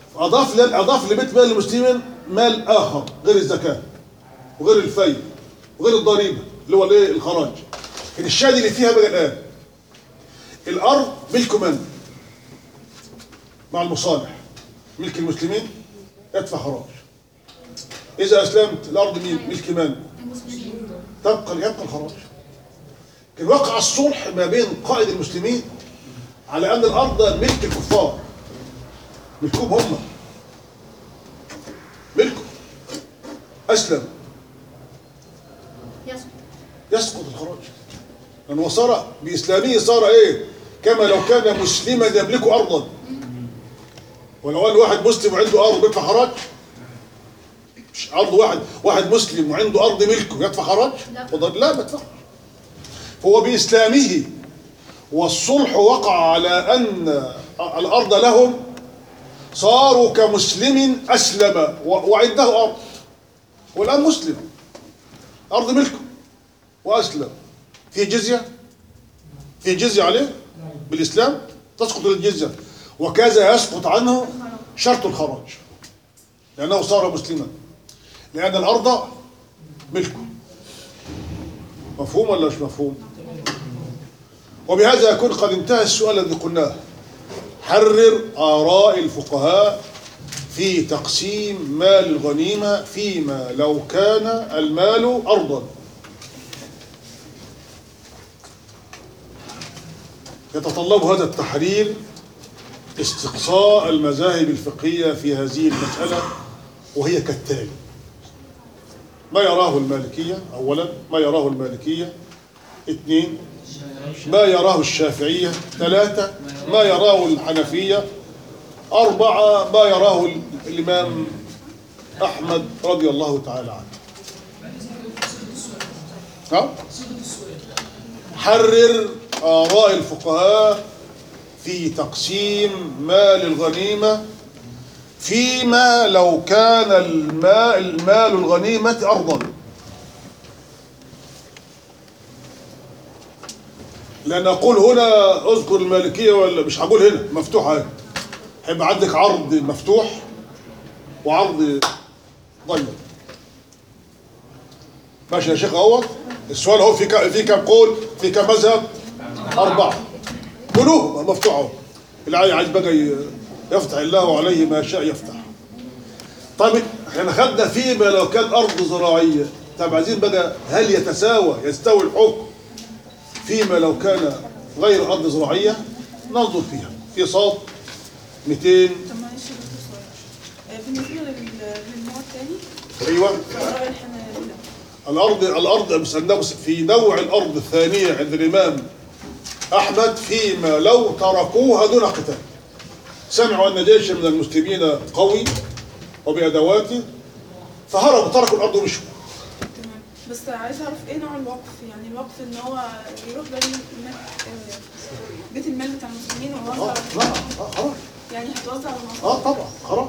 اضاف ل- اضاف لبيت مال المسلمين مال اخر غير الزكاه وغير الفي وغير الضريبه اللي هو الايه الخراج لكن الشاهد اللي فيها بقى الان الارض ملك من مع المصالح ملك المسلمين يدفع خراج اذا اسلمت الارض مين ملك من المسلمين تبقى يبقى الخراج كان وقع الصلح ما بين قائد المسلمين على ان الارض ملك الكفار ملكهم هم ملكه اسلم يسقط يسقط الخراج لانه صار باسلامه صار ايه كما لو كان مسلما يملك ارضا ولو قال واحد مسلم وعنده ارض بيدفع خراج مش ارض واحد واحد مسلم وعنده ارض ملكه يدفع خراج لا. فضل- لا ما يدفعش فهو باسلامه والصلح وقع على ان الارض لهم صاروا كمسلم اسلم و- وعنده ارض والان مسلم ارض ملكه واسلم في جزيه في جزيه عليه بالاسلام تسقط الجزيه وكذا يسقط عنه شرط الخراج لانه صار مسلما لان الارض ملكه مفهوم ولا مش مفهوم وبهذا يكون قد انتهى السؤال الذي قلناه حرر آراء الفقهاء في تقسيم مال الغنيمة فيما لو كان المال أرضا يتطلب هذا التحرير استقصاء المذاهب الفقهية في هذه المسألة وهي كالتالي ما يراه المالكية أولا ما يراه المالكية اثنين ما يراه الشافعية ثلاثة ما يراه الحنفية أربعة ما يراه الإمام أحمد رضي الله تعالى عنه ها؟ حرر آراء الفقهاء في تقسيم مال الغنيمة فيما لو كان الماء المال الغنيمة أرضا لأن أقول هنا أذكر المالكية ولا مش هقول هنا مفتوحة هنا هيبقى عندك عرض مفتوح وعرض ضيق ماشي يا شيخ اهوت السؤال اهو في كم في كم قول في كم مذهب أربعة قلوب مفتوح اهو اللي عايز بقى ي- يفتح الله عليه ما شاء يفتح طيب احنا خدنا فيما لو كان أرض زراعية طب عايزين بقى هل يتساوى يستوي الحكم فيما لو كان غير أرض زراعية ننظر فيها في صاد 200 طب معلش يا دكتور سؤال آه، بالنسبه لل- للنوع الثاني ايوه آراء الحنابلة الارض الارض بس أنه في نوع الارض الثانيه عند الامام احمد فيما لو تركوها دون قتال سمعوا ان جيشا من المسلمين قوي وبادواته فهربوا تركوا الارض ومشوا تمام بس عايز اعرف ايه نوع الوقف يعني الوقف ان هو يروح بين الم- آه، بيت المال بتاع المسلمين اه ويوزع لا اه خلاص يعني هتوزع على المصالح اه طبعا خلاص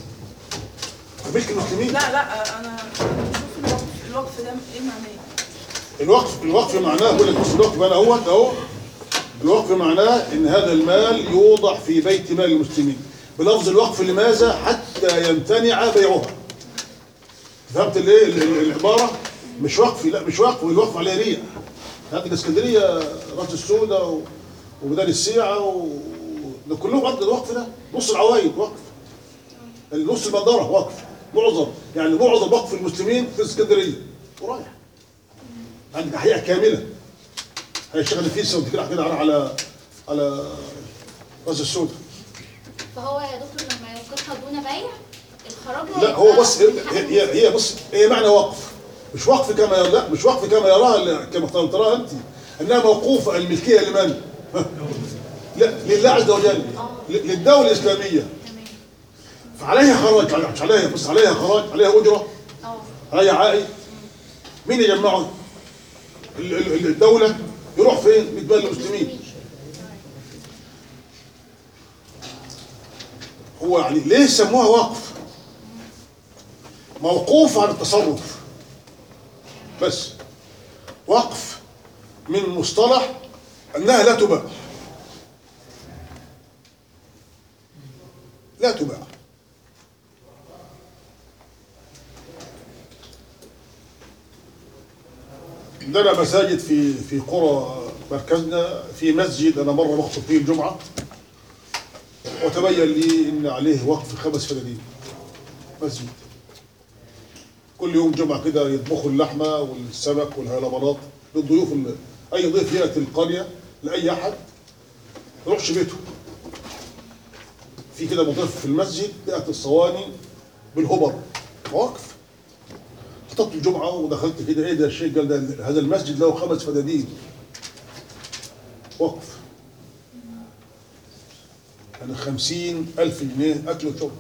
ملك المسلمين لا لا انا أنا بشوف الوقف الوقف ده ايه معناه الوقف الوقف معناه بقول لك بص الوقف انا هو اهو الوقف معناه ان هذا المال يوضع في بيت مال المسلمين بلفظ الوقف لماذا حتى يمتنع بيعها فهمت الايه ال- ال- العباره مش وقف لا مش وقف الوقف عليه ريع هذه الاسكندريه راس السوداء و- وميدان السيعه و... ده كلهم قد الوقف ده نص العوايد وقف نص البندره وقف معظم يعني معظم وقف المسلمين في اسكندريه ورايح عندك احياء كامله هي شغل فيسا وانت كده كده على على على راس السوداء فهو يا دكتور لما يوقفها دون بيع الخراج لا هيبقى هو بص هي من حقه. هي, هي بص هي معنى وقف مش وقف كما لا مش وقف كما يراها كما تراها انت انها موقوفه الملكيه لمن؟ لا لله عز وجل ل- للدوله الاسلاميه تمام فعليها خراج مش عليها بص عليها خراج عليها اجره اه عليها عائد مين يجمعه؟ ال- ال- الدوله يروح فين؟ بيت المسلمين هو يعني ليه سموها وقف موقوف عن التصرف بس وقف من مصطلح انها لا تباع لا تباع عندنا مساجد في في قرى مركزنا في مسجد انا مره بخطب فيه الجمعه وتبين لي ان عليه وقف خمس فدادين مسجد كل يوم جمعه كده يطبخوا اللحمه والسمك والهلبلات للضيوف ال- اي ضيف ياتي القريه لاي احد ما يروحش بيته في كده مضيف في المسجد تاتي الصواني بالهبر واقف خطبت الجمعة ودخلت كده ايه ده الشيخ قال ده هذا المسجد له خمس فدادين وقف يعني خمسين ألف جنيه أكل وشرب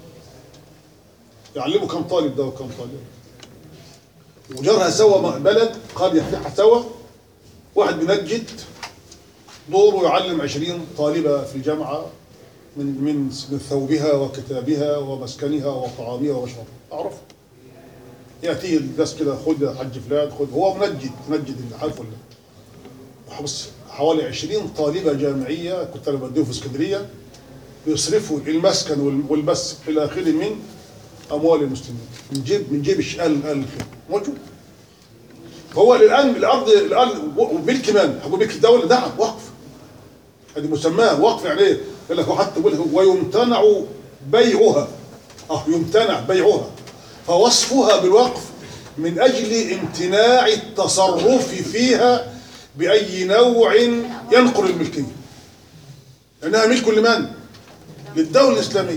يعلموا كم طالب ده وكم طالب وجرها سوا مع بلد قال يفتحها سوا واحد بينجد دوره يعلم عشرين طالبة في الجامعة من من من ثوبها وكتابها ومسكنها وطعامها ومشربها أعرف ياتي الناس كده خد حج فلان خد هو منجد منجد اللي عارف ولا بص حوالي 20 طالبه جامعيه كنت انا بديهم في اسكندريه بيصرفوا المسكن وال- والبس الى اخره من اموال المسلمين من جيب من جيب الش- ال ال موجود هو الان الارض الان ملك من؟ هو ملك الدوله نعم وقف هذه مسماه وقف يعني ايه؟ قال لك وحتى يقول لك ويمتنع بيعها اه يمتنع بيعها فوصفها بالوقف من اجل امتناع التصرف فيها باي نوع ينقل الملكيه لانها ملك لمن؟ للدوله الاسلاميه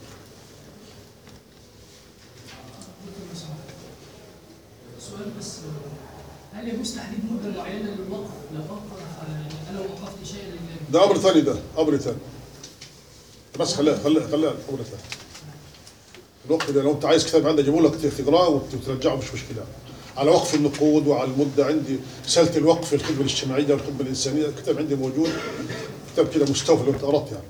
سؤال بس هل يجوز تحديد مده معينه للوقف لو وقف يعني انا لو وقفت شيئا لله ده امر ثاني ده امر ثاني بس خليها خليها خليها امر ثاني الوقت ده لو انت عايز كتاب عندي اجيبه لك تقراه وترجعه مش مشكله على وقف النقود وعلى المده عندي رساله الوقف في الخدمه الاجتماعيه والخدمه الانسانيه الكتاب عندي موجود كتاب كده مستوفى لو انت قرأت يعني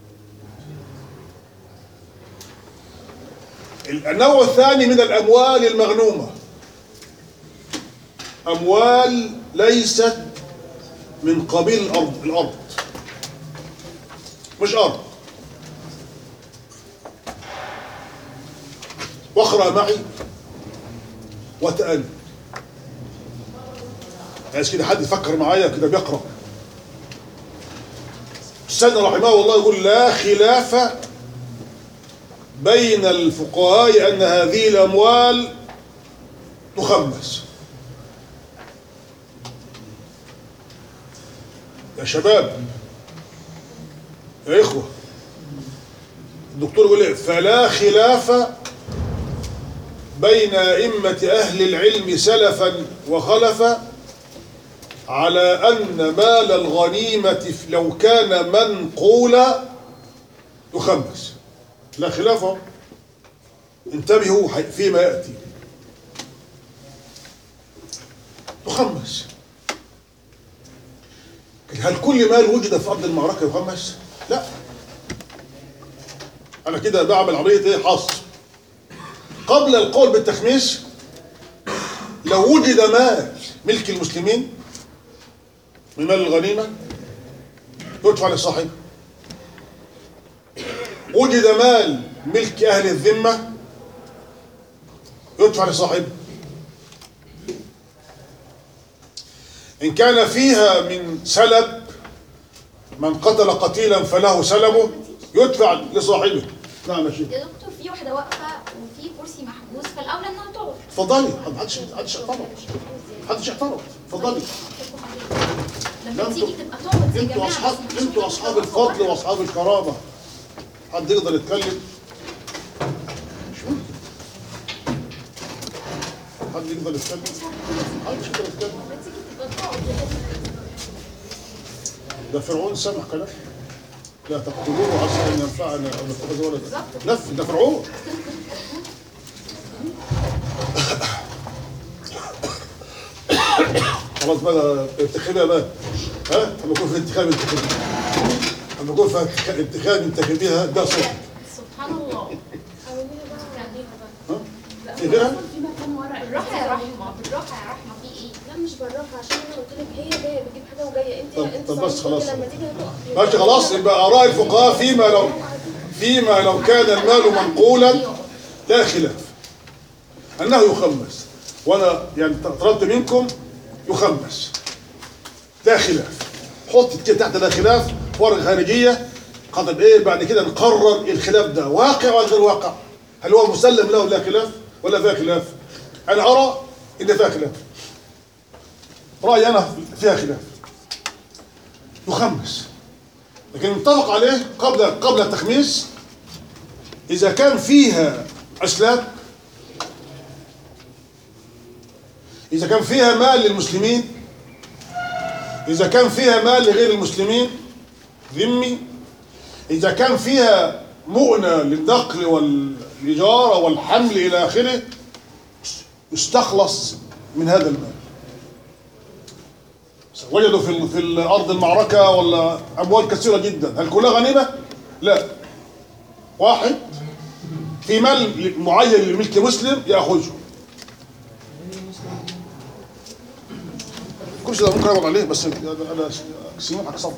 النوع الثاني من الاموال المغنومه اموال ليست من قبيل الارض الارض مش ارض واقرا معي وتأني عايز كده حد يفكر معايا كده بيقرا السيدنا رحمه الله يقول لا خلاف بين الفقهاء ان هذه الاموال تخمس يا شباب يا إخوة الدكتور يقول إيه؟ فلا خلاف بين أئمة أهل العلم سلفا وخلفا على أن مال الغنيمة لو كان منقولا يخمس لا خلاف أهو. انتبهوا حي- فيما يأتي يخمس هل كل مال وجد في ارض المعركه يخمس؟ لا انا كده بعمل عمليه ايه حصر قبل القول بالتخميس لو وجد مال ملك المسلمين من مال الغنيمه يدفع لصاحبه وجد مال ملك اهل الذمه يدفع لصاحبه إن كان فيها من سلب من قتل قتيلا فله سلبه يدفع لصاحبه نعم يا شيخ يا دكتور في واحده واقفه وفي كرسي محجوز فالاولى انها تقعد اتفضلي محدش محدش اعترض محدش اعترض اتفضلي لما لا، تيجي انتوا- تبقى تقعد يا انتوا جماعه اصحاب بس مش انتوا ممكن اصحاب تبقى الفضل فوق. واصحاب الكرامه حد يقدر يتكلم مش ممكن حد يقدر يتكلم محدش يقدر يتكلم لما تيجي تبقى تقعد يا جماعة. ده فرعون سمح كلام لا تقتلوه عسى ان ينفعنا او نتخذ ولدا نف ده فرعون خلاص بقى انتخابها بقى ها لما يكون في انتخاب انتخابي لما يكون في انتخ- انتخاب انتخابيها ده صوت سبحان الله ها في غيرها بالراحه يا رحمه بالراحه يا رحمه في ايه لا مش بالراحه عشان انا قلت لك هي جايه بتجيب حاجه وجايه انت طب- انت طب بس صعبت خلاص. لما تيجي تقف ماشي خلاص يبقى اراء الفقهاء فيما لو فيما لو كان المال منقولا لا خلاف انه يخمس وانا يعني طلبت منكم يخمس لا خلاف حط كده تحت لا خلاف ورقه خارجيه قدر ايه بعد كده نقرر الخلاف ده واقع ولا غير واقع هل هو مسلم له لا خلاف ولا فيها خلاف انا ارى ان فيها خلاف رايي انا فيها خلاف يخمس لكن متفق عليه قبل قبل التخميس اذا كان فيها اسلاك اذا كان فيها مال للمسلمين اذا كان فيها مال لغير المسلمين ذمي اذا كان فيها مؤنة للنقل والاجاره والحمل الى اخره يستخلص من هذا المال وجدوا في في الارض المعركه ولا اموال كثيره جدا هل كلها غنيمه لا واحد في مال معين لملك مسلم ياخذه كل شيء ده ممكن اقعد عليه بس انا أنا سمعك صبر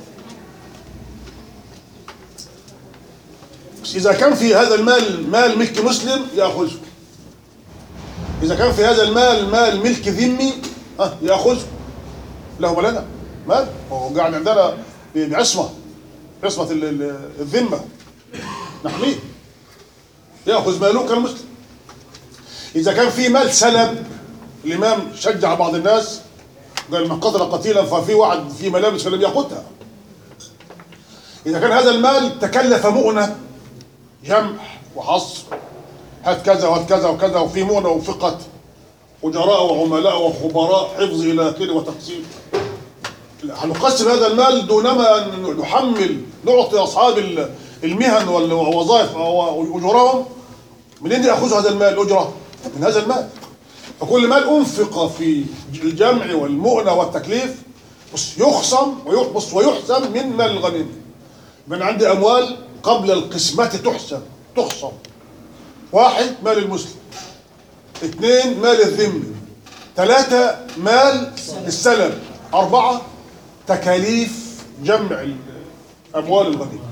بس اذا كان في هذا المال مال ملك مسلم ياخذه اذا كان في هذا المال مال ملك ذمي ها ياخذه له ولنا مال هو قاعد عندنا بعصمه عصمه ال- ال- الذمه نحميه ياخذ ماله كالمسلم اذا كان في مال سلب الامام شجع بعض الناس قال من قتل قتيلا ففي واحد في ملابس فلم ياخذها اذا كان هذا المال تكلف مؤنه جمع وحصر هات كذا وهات كذا وكذا وفي مؤنه وفقه أجراء وعملاء وخبراء حفظ إلى آخره وتقسيم لا، هنقسم هذا المال دونما أن نحمل نعطي أصحاب ال- المهن والوظائف أجورهم منين يأخذوا هذا المال الأجرة؟ من هذا المال فكل مال أنفق في الجمع والمؤنة والتكليف بص يخصم ويحبس ويحسم من مال الغنيمة من عندي أموال قبل القسمة تحسم تخصم واحد مال المسلم اثنين مال الذمي ثلاثة مال السلم أربعة تكاليف جمع أموال الغنيمة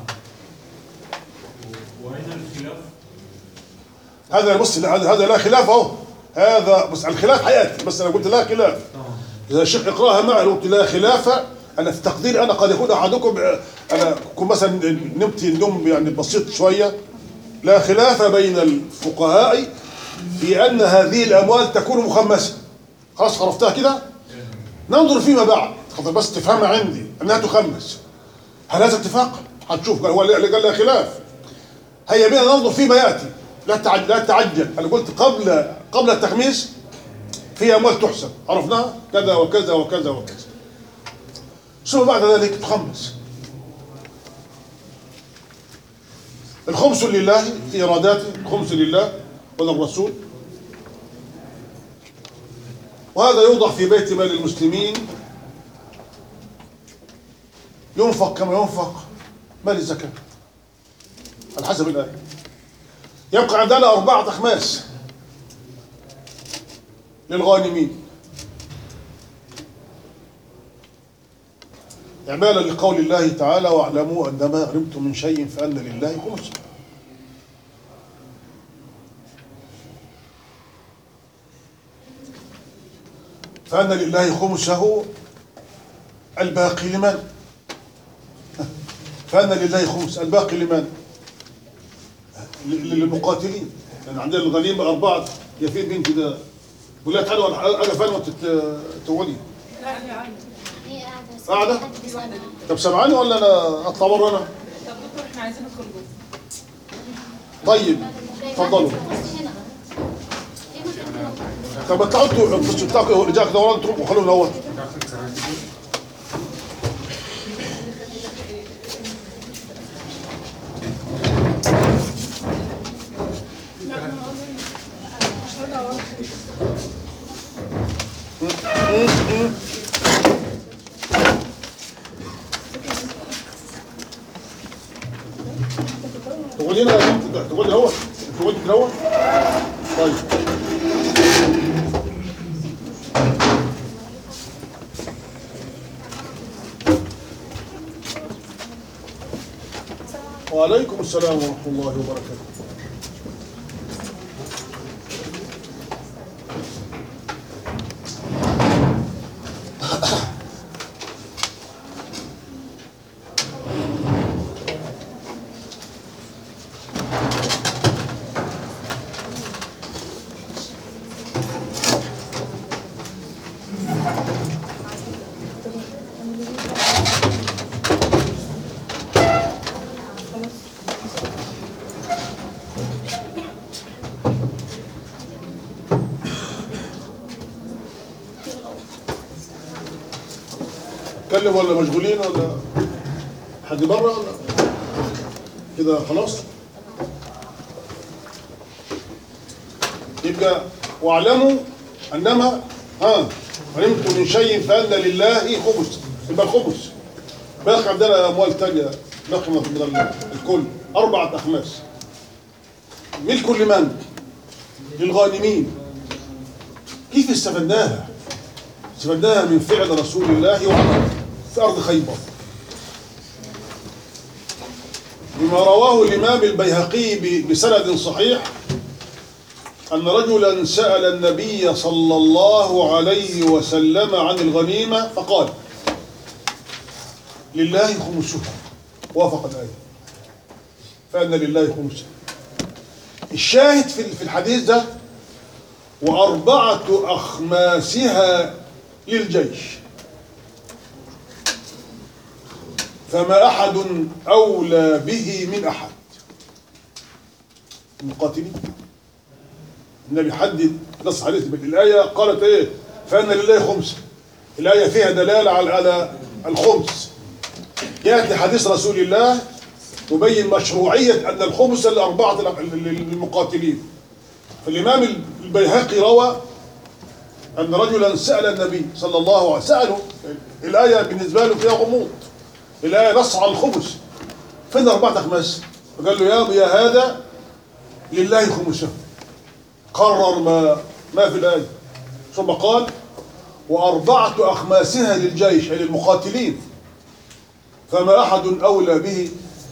وهنا الخلاف هذا بص لا، هذا هذا لا خلاف اهو هذا بس الخلاف حياتي بس انا قلت لا خلاف اذا الشيخ اقراها معي قلت لا خلاف انا في تقديري انا قد يكون احدكم انا كنت مثلا نمت نوم يعني بسيط شويه لا خلاف بين الفقهاء في ان هذه الاموال تكون مخمسه خلاص عرفتها كده ننظر فيما بعد خاطر بس تفهمها عندي انها تخمس هل هذا اتفاق؟ هتشوف قال هو اللي قال لا خلاف هيا بنا ننظر فيما ياتي لا تعجل لا تعجل انا قلت قبل قبل التخميس في اموال تحسب عرفناها كذا وكذا وكذا وكذا ثم بعد ذلك تخمس الخمس لله في اراداته الخمس لله وللرسول وهذا يوضع في بيت مال المسلمين ينفق كما ينفق مال الزكاه على حسب الايه يبقى عندنا أربعة أخماس للغانمين إعمالا لقول الله تعالى واعلموا أن ما غنمتم من شيء فأن لله خمسه فأن لله خمسه الباقي لمن؟ فأن لله خمس الباقي لمن؟ للمقاتلين يعني عندنا الغنيمة أربعة يفيد بنت ده ولا تعالوا أنا أنا فين وأنت ت- تقعدي لا هي عادي هي قاعدة قاعدة؟ حد بيسألها. طب سامعاني ولا أنا أطلع بره أنا؟ طب دكتور احنا عايزين ندخل جوه طيب اتفضلوا بص هنا ايه مشكلة طب اطلعوا انتوا بس بتاعكم رجالك دوران انتوا وخلوهم الاول لا انا قصدي مش هرجع ورا تقعدي هنا يا بنت تقعدي الاول تقعدي الاول طيب وعليكم السلام ورحمة الله وبركاته نتكلم ولا مشغولين ولا حد بره ولا كده خلاص يبقى واعلموا انما ها علمت من شيء فان لله خمس يبقى الخمس باقي عندنا اموال تانية باقي من من الكل اربعه اخماس ملك لمن؟ للغانمين كيف استفدناها؟ استفدناها من فعل رسول الله وعمله في ارض خيبر بما رواه الامام البيهقي ب- بسند صحيح أن رجلا سأل النبي صلى الله عليه وسلم عن الغنيمة فقال لله خمسها وافق الآية فأن لله خمسها الشاهد في في الحديث ده وأربعة أخماسها للجيش فما أحد أولى به من أحد المقاتلين النبي حدد نص عليه الآية قالت إيه فأن لله خمس الآية فيها دلالة على على الخمس يأتي حديث رسول الله يبين مشروعية أن الخمس للأربعة للمقاتلين فالإمام البيهقي روى أن رجلا سأل النبي صلى الله عليه وسلم سأله الآية بالنسبة له فيها غموض الآية نص على الخمس فين أربعة أخماس فقال له يا يا هذا لله خمسه قرر ما ما في الآية ثم قال وأربعة أخماسها للجيش أي للمقاتلين فما أحد أولى به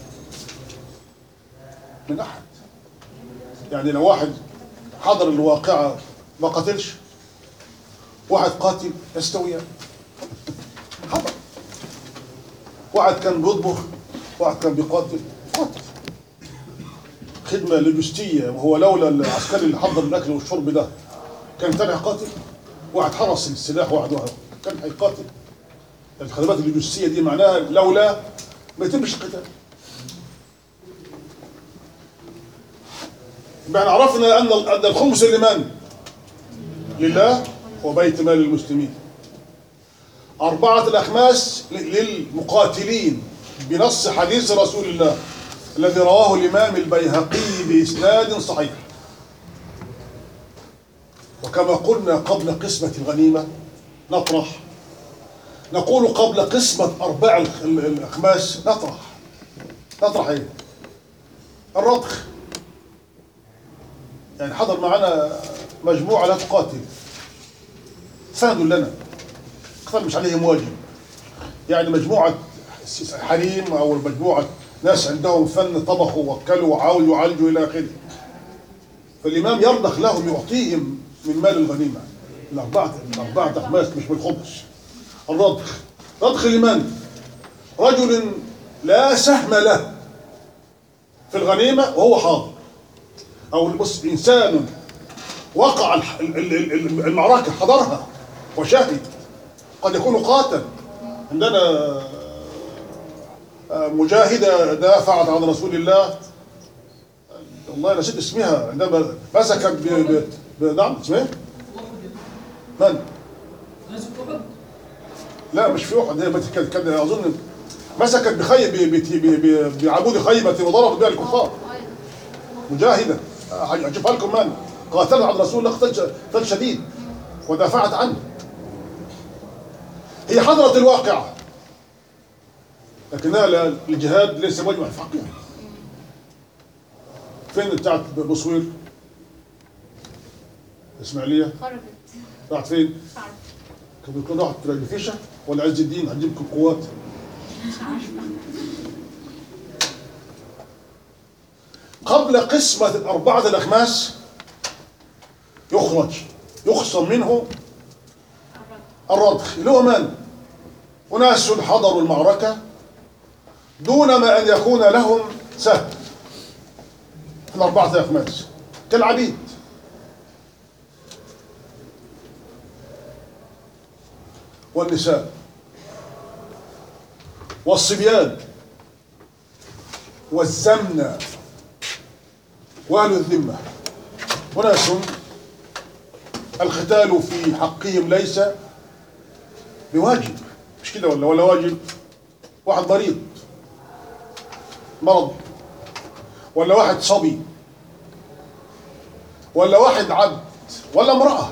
من أحد يعني لو واحد حضر الواقعة ما قتلش واحد قاتل يستويان حضر واحد كان بيطبخ واحد كان بيقاتل قاتل خدمة لوجستية وهو لولا العسكري اللي حضر الأكل والشرب ده كان تاني هيقاتل واحد حرس السلاح واحد واحد كان هيقاتل الخدمات اللوجستية دي معناها لولا ما يتمش القتال يعني عرفنا أن أن الخمس لمن؟ لله وبيت مال المسلمين أربعة الأخماس للمقاتلين بنص حديث رسول الله الذي رواه الإمام البيهقي بإسناد صحيح وكما قلنا قبل قسمة الغنيمة نطرح نقول قبل قسمة أرباع الخ- ال- الأخماس نطرح نطرح إيه؟ الرضخ يعني حضر معنا مجموعة لا تقاتل سند لنا قتل مش عليهم واجب يعني مجموعة حريم أو مجموعة ناس عندهم فن طبخوا ووكلوا وعاولوا يعالجوا إلى آخره فالإمام يرضخ لهم يعطيهم من مال الغنيمة الأربعة الأربعة أخماس مش بالخبز الرضخ رضخ لمن؟ رجل لا سهم له في الغنيمة وهو حاضر أو بص إنسان وقع الح- ال- ال- ال- المعركة حضرها وشهد قد يكون قاتل عندنا مجاهدة دافعت عن رسول الله والله نسيت اسمها عندما مسكت ب... ب... ب... نعم اسمها إيه؟ من؟ غزوة أحد لا مش في احد هي بت- كانت كان اظن مسكت بخي ب... ب... ب... ب... بعمود خيمة وضربت بها الكفار مجاهدة هجيبها لكم من؟ قاتلت عن رسول الله قتال ش- قتال شديد ودافعت عنه هي حضرت الواقعة لكنها لا- الجهاد ليس مجمع في حقها فين بتاعت بصوير؟ اسماعيلية خربت راحت فين؟ عارفة. كان بيكون راحت لفيشة ولا عز الدين هتجيبكم قوات مش عارفة قبل قسمة الأربعة الأخماس يخرج يخصم منه الرضخ اللي هو من؟ أناس حضروا المعركة دون ما أن يكون لهم سهم في الأربعة الأخماس كالعبيد والنساء والصبيان والزمنة وأهل الذمة أناس القتال في حقهم ليس بواجب مش كده ولا ولا واجب واحد مريض مرض ولا واحد صبي ولا واحد عبد ولا امرأة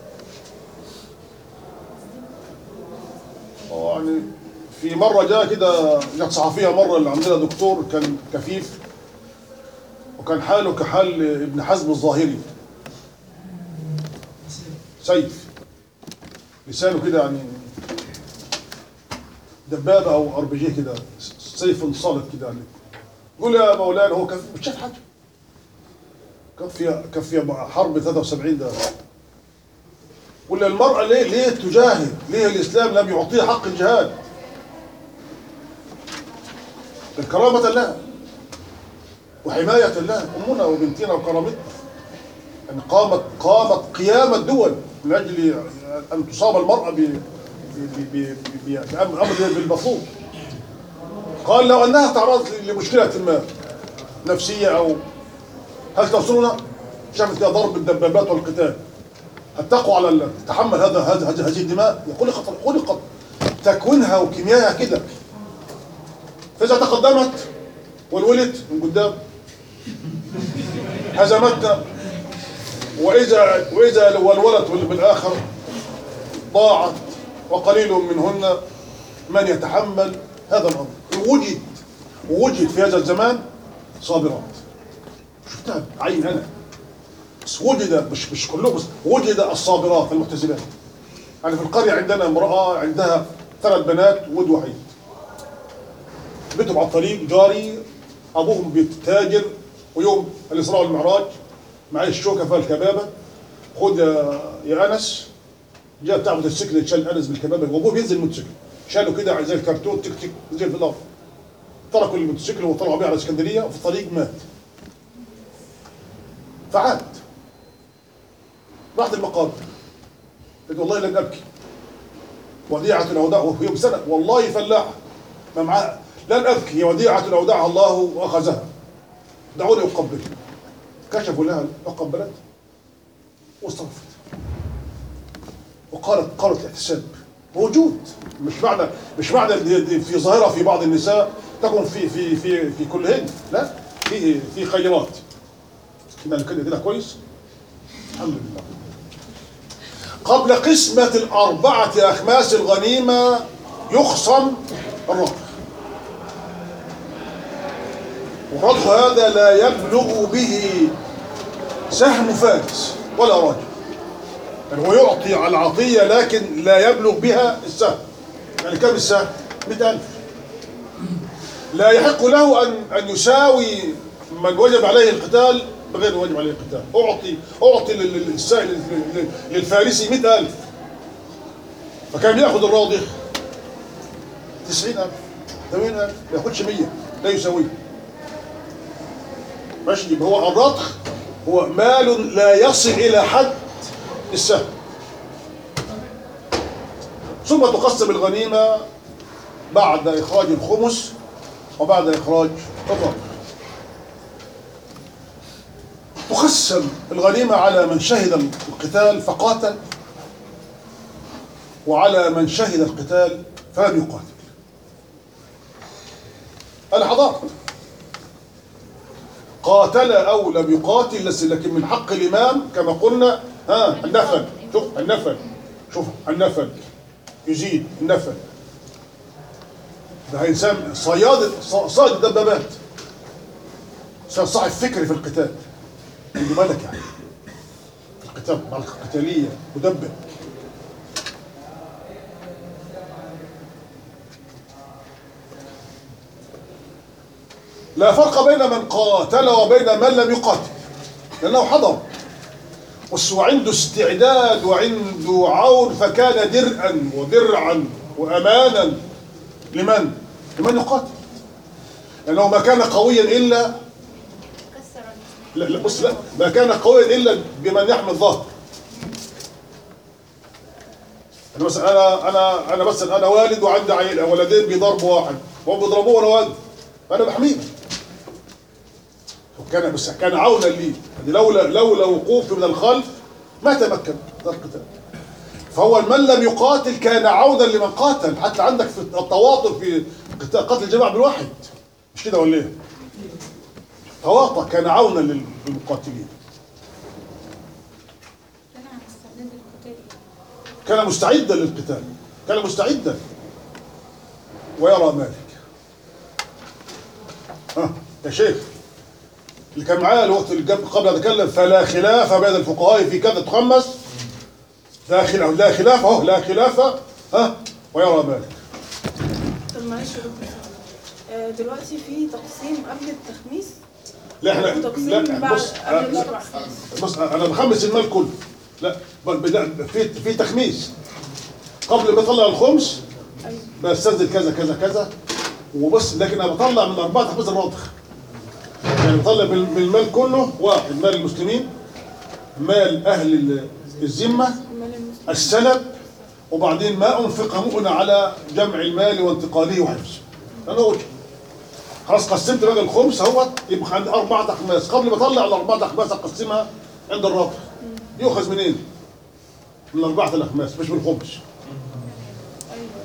يعني في مرة جاء كده جت صحفية مرة اللي عندنا دكتور كان كفيف وكان حاله كحال ابن حزم الظاهري سيف لسانه كده يعني دبابة أو ار بي جي كده سيف صلت كده يعني يقول يا مولانا هو كان مش شايف حاجة كان في كان في حرب 73 ده ولا المرأة ليه ليه تجاهد؟ ليه الإسلام لم يعطيها حق الجهاد؟ الكرامة لها وحماية لها أمنا وبنتنا وكرامتنا أن قامت قامت قيام الدول من أجل أن تصاب المرأة ب ب- ب- ب- بأمر أمر بالمطلوب قال لو أنها تعرضت لمشكلة ما نفسية أو هل توصلنا؟ شافت فيها ضرب الدبابات والقتال هل تقوى على ال- تتحمل هذا هذا هذه هذه الدماء؟ هي خلقت خلقت تكوينها وكيميائها كده فإذا تقدمت والولد من قدام هزمتنا وإذا وإذا والولد بالآخر ضاعت وقليل منهن من يتحمل هذا الأمر وجد ووجد في هذا الزمان صابرات شفتها عين أنا بس وجد مش مش كلهم بس وجد الصابرات المحتسبات يعني في القرية عندنا امرأة عندها ثلاث بنات ولد وحيد بيتهم على الطريق جاري ابوهم بيتاجر ويوم الاسراء والمعراج معي الشوكه فيها الكبابه خد يا يا انس جاء بتاع موتوسيكل شال انس بالكبابه وابوه بينزل الموتوسيكل شاله كده زي الكرتون تك تك نزل في الارض تركوا الموتوسيكل وطلعوا بيه على اسكندريه وفي الطريق مات فعاد راحت المقابر قلت والله لن ابكي وديعة أودعها وهي بسنة والله فلاحة ما معاه لن أبكي هي وديعة أودعها الله وأخذها دعوني أقبل كشفوا لها وقبلت واستغفرت وقالت قالت الاحتساب موجود مش معنى مش معنى دي- دي في ظاهرة في بعض النساء تكون في في في في كلهن لا في في خيرات كده كده كده كويس الحمد لله قبل قسمة الأربعة أخماس الغنيمة يخصم الربح والربح هذا لا يبلغ به سهم فارس ولا راجل يعني هو يعطي على العطية لكن لا يبلغ بها السهم يعني كم السهم؟ 100000 لا يحق له أن أن يساوي من وجب عليه القتال بغير واجب عليه القتال أعطي أعطي لل- لل- للسائل لل- للفارسي 100000 فكان ياخذ الراضي 90000 80000 ما ياخدش 100 لا يساويه ماشي يبقى هو الرضخ هو مال لا يصل إلى حد السهم ثم تقسم الغنيمة بعد إخراج الخمس وبعد إخراج الربع تقسم الغنيمة على من شهد القتال فقاتل وعلى من شهد القتال فلم يقاتل أنا حضرت قاتل أو لم يقاتل بس لكن من حق الإمام كما قلنا ها النفل شوف النفل شوف النفل يزيد النفل ده إنسان صياد صياد الدبابات إنسان صاحب فكري في القتال عنده ملك يعني في القتال ملكة قتالية مدبر لا فرق بين من قاتل وبين من لم يقاتل لأنه حضر بس وعنده استعداد وعنده عون فكان درءا ودرعا وأمانا لمن؟ لمن يقاتل لأنه ما كان قويا إلا كسر المسلمين لا لا بص لا ما كان قويا الا بمن يحمل ظهر انا مثلا انا انا انا مثلا انا والد وعندي عيل ولدين بيضربوا واحد وهم بيضربوه وانا والد فانا بحميه وكان بس كان عونا لي يعني لولا لولا وقوفي من الخلف ما تمكن من القتال فهو من لم يقاتل كان عونا لمن قاتل حتى عندك في التواطؤ في قت- قتل الجماعة بالواحد مش كده ولا ايه؟ تواطؤ كان عونا لل- للمقاتلين انا هستعد للقتال كان مستعدا للقتال كان مستعدا ويرى مالك ها يا شيخ اللي كان معايا الوقت اللي جاب- قبل ان اتكلم فلا خلاف بين الفقهاء في كذا تخمس لا خلاف لا خلاف اهو لا خلاف ها ويرى مالك طب معلش يا دكتور آه، دلوقتي في تقسيم قبل التخميس لا احنا وتقسيم لا بعد بص قبل الاربع بص انا بخمس المال كله لا ب- ب- في في تخميس قبل ما اطلع الخمس ايوه بستنزل كذا كذا كذا وبص لكن انا بطلع من اربعه تخميس الرضخ يعني بطلع بال- بالمال كله واحد مال المسلمين مال اهل ال- الذمه مال المسلم السلب وبعدين ما انفق مؤن على جمع المال وانتقاله وحفظه انا وجه خلاص قسمت بقى الخمس اهوت يبقى عندي اربعه اخماس قبل ما اطلع الاربعه اخماس اقسمها عند الرضخ يؤخذ منين؟ من اربعه الاخماس مش من الخمس ايوه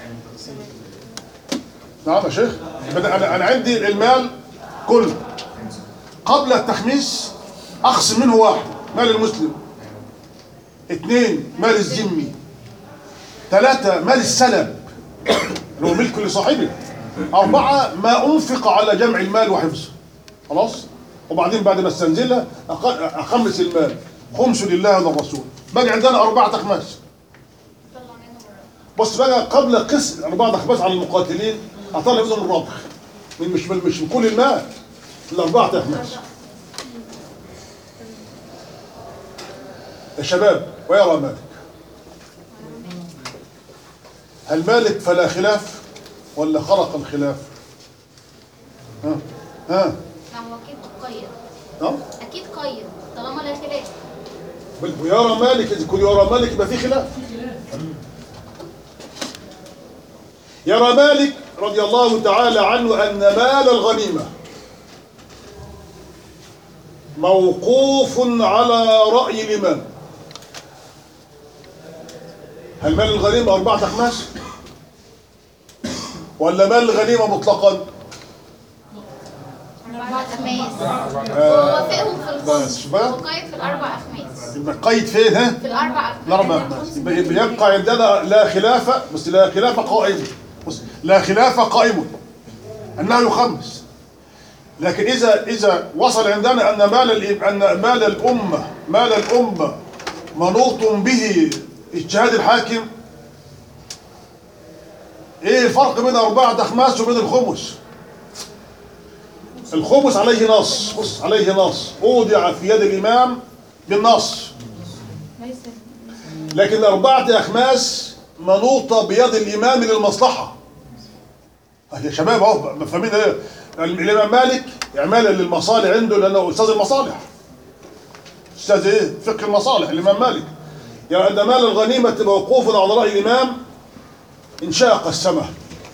نعم يا شيخ يبقى انا انا عندي المال كله قبل التخميس اخصم منه واحد مال المسلم اثنين مال الذمي ثلاثة مال السلب اللي هو ملك لصاحبه أربعة ما أنفق على جمع المال وحفظه خلاص وبعدين بعد ما استنزلها أق- أخمس المال خمس لله وللرسول بقى عندنا أربعة أخماس طلع منهم الرب بص بقى قبل قسم أربعة أخماس على المقاتلين أطلع منهم الربح من مش من مش من كل المال الأربعة أخماس يا شباب ويرى مالك هل مالك فلا خلاف ولا خرق الخلاف ها ها لا هو اكيد قيد ها اكيد قيد طالما لا خلاف بل ويرى مالك إذا كل يرى مالك يبقى في خلاف يرى مالك رضي الله تعالى عنه أن مال الغنيمة موقوف على رأي الإمام هل مال الغنيمة أربعة أخماس؟ ولا مال الغنيمة مطلقا؟ أربعة أخماس هو وافقهم في بس الخمس بقى. وقيد في الأربع أخماس يبقى قيد فين ها؟ في الأربع أخماس الأربع أخماس يبقى يبقى يبقى عندنا لا خلاف بس لا خلاف قائم بص لا خلاف قائم أنه يخمس لكن إذا إذا وصل عندنا أن مال الإب- أن مال الأمة مال الأمة منوط به اجتهاد الحاكم إيه الفرق بين أربعة أخماس وبين الخمس؟ الخمس عليه نص بص عليه نص أودع في يد الإمام بالنص ليس لكن أربعة أخماس منوطة بيد الإمام للمصلحة أه يا شباب أهو فاهمين إيه؟ الإمام مالك إعمالا للمصالح عنده لأنه أستاذ المصالح أستاذ إيه؟ فقه المصالح الإمام مالك يعني أن مال الغنيمة موقوف على رأي الإمام إن شاء قسمه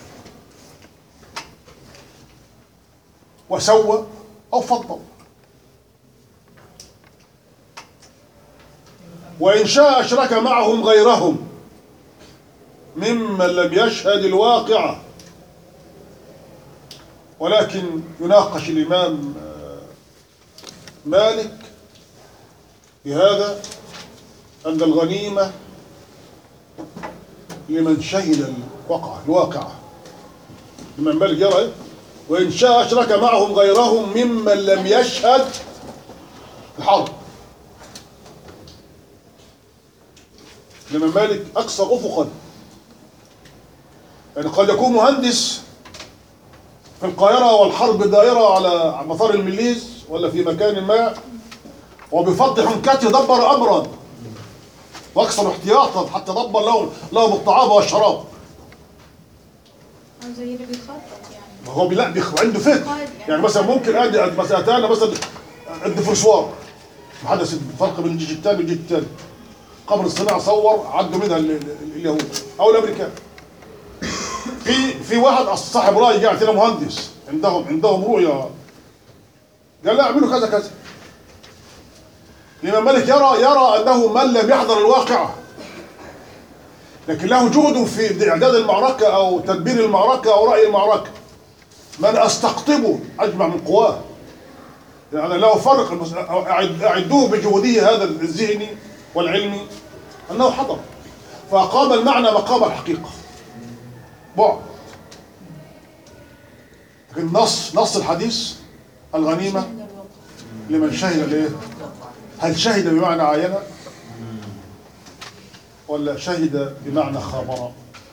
وسوى أو فضل وإن شاء أشرك معهم غيرهم ممن لم يشهد الواقعة ولكن يناقش الإمام آه، مالك بهذا أن الغنيمة لمن شهد الواقعة الواقعة الإمام مالك يرى إيه؟ وإن شاء أشرك معهم غيرهم ممن لم يشهد الحرب الإمام مالك أكثر أفقا يعني قد يكون مهندس في القاهرة والحرب دائرة على مطار المليز ولا في مكان ما وبفضل حنكته دبر أمرا وأكثر احتياطا حتى دبر لهم لهم الطعام والشراب زي اللي بيخطط يعني ما هو لا بيخ... عنده فكر قائد يعني مثلا ممكن ادي مثلا اتانا مثلا الدفرسوار حدث الفرق بين الجيش الثاني والجيش الثاني قبر الصناعه صور عدوا منها ال- ال- اليهود او الامريكان في في واحد أص- صاحب راي قاعد هنا مهندس عندهم عندهم رؤيه قال لا اعملوا كذا كذا الامام مالك يرى يرى انه من لم يحضر الواقعه لكن له جهد في إعداد المعركة أو تدبير المعركة أو رأي المعركة من أستقطبه أجمع من قواه يعني له فرق المس- أعد- أعدوه بجهوده هذا الذهني والعلمي أنه حضر فأقام المعنى مقام الحقيقة بعد لكن نص نص الحديث الغنيمة لمن شهد الايه؟ هل شهد بمعنى عينة ولا شهد بمعنى خابر؟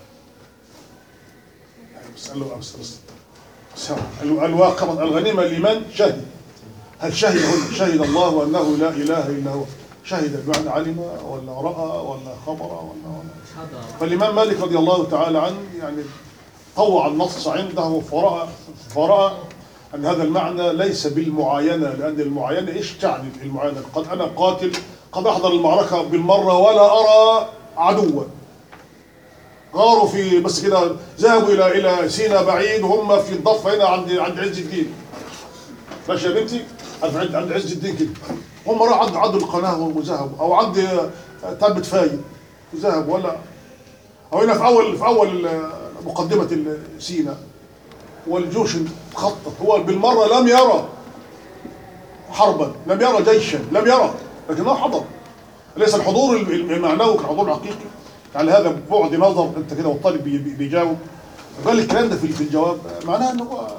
يعني بس قال له بس بس بس ال- الواقع الغنيمة لمن شهد هل شهد هنا شهد الله أنه لا إله إلا هو شهد بمعنى علم ولا رأى ولا خبر ولا ولا حضر فالإمام مالك رضي الله تعالى عنه يعني طوع النص عنده فرأى فرأى أن هذا المعنى ليس بالمعاينة لأن المعاينة إيش تعني المعاينة قد أنا قاتل قد أحضر المعركة بالمرة ولا أرى عدوا غاروا في بس كده ذهبوا إلى إلى سينا بعيد وهم في الضفة هنا عند عند عز الدين ماشي يا بنتي عند عند عند عز الدين كده هم راحوا عند عند القناة وذهبوا أو عند تبت فايد وذهبوا ولا أو هنا في أول في أول مقدمة سينا والجيوش خطط هو بالمرة لم يرى حربا لم يرى جيشا لم يرى لكنه حضر ليس الحضور المعنوي كحضور حقيقي على هذا بعد نظر انت كده والطالب بي- بي- بيجاوب قال الكلام ده في في الجواب معناه انه هو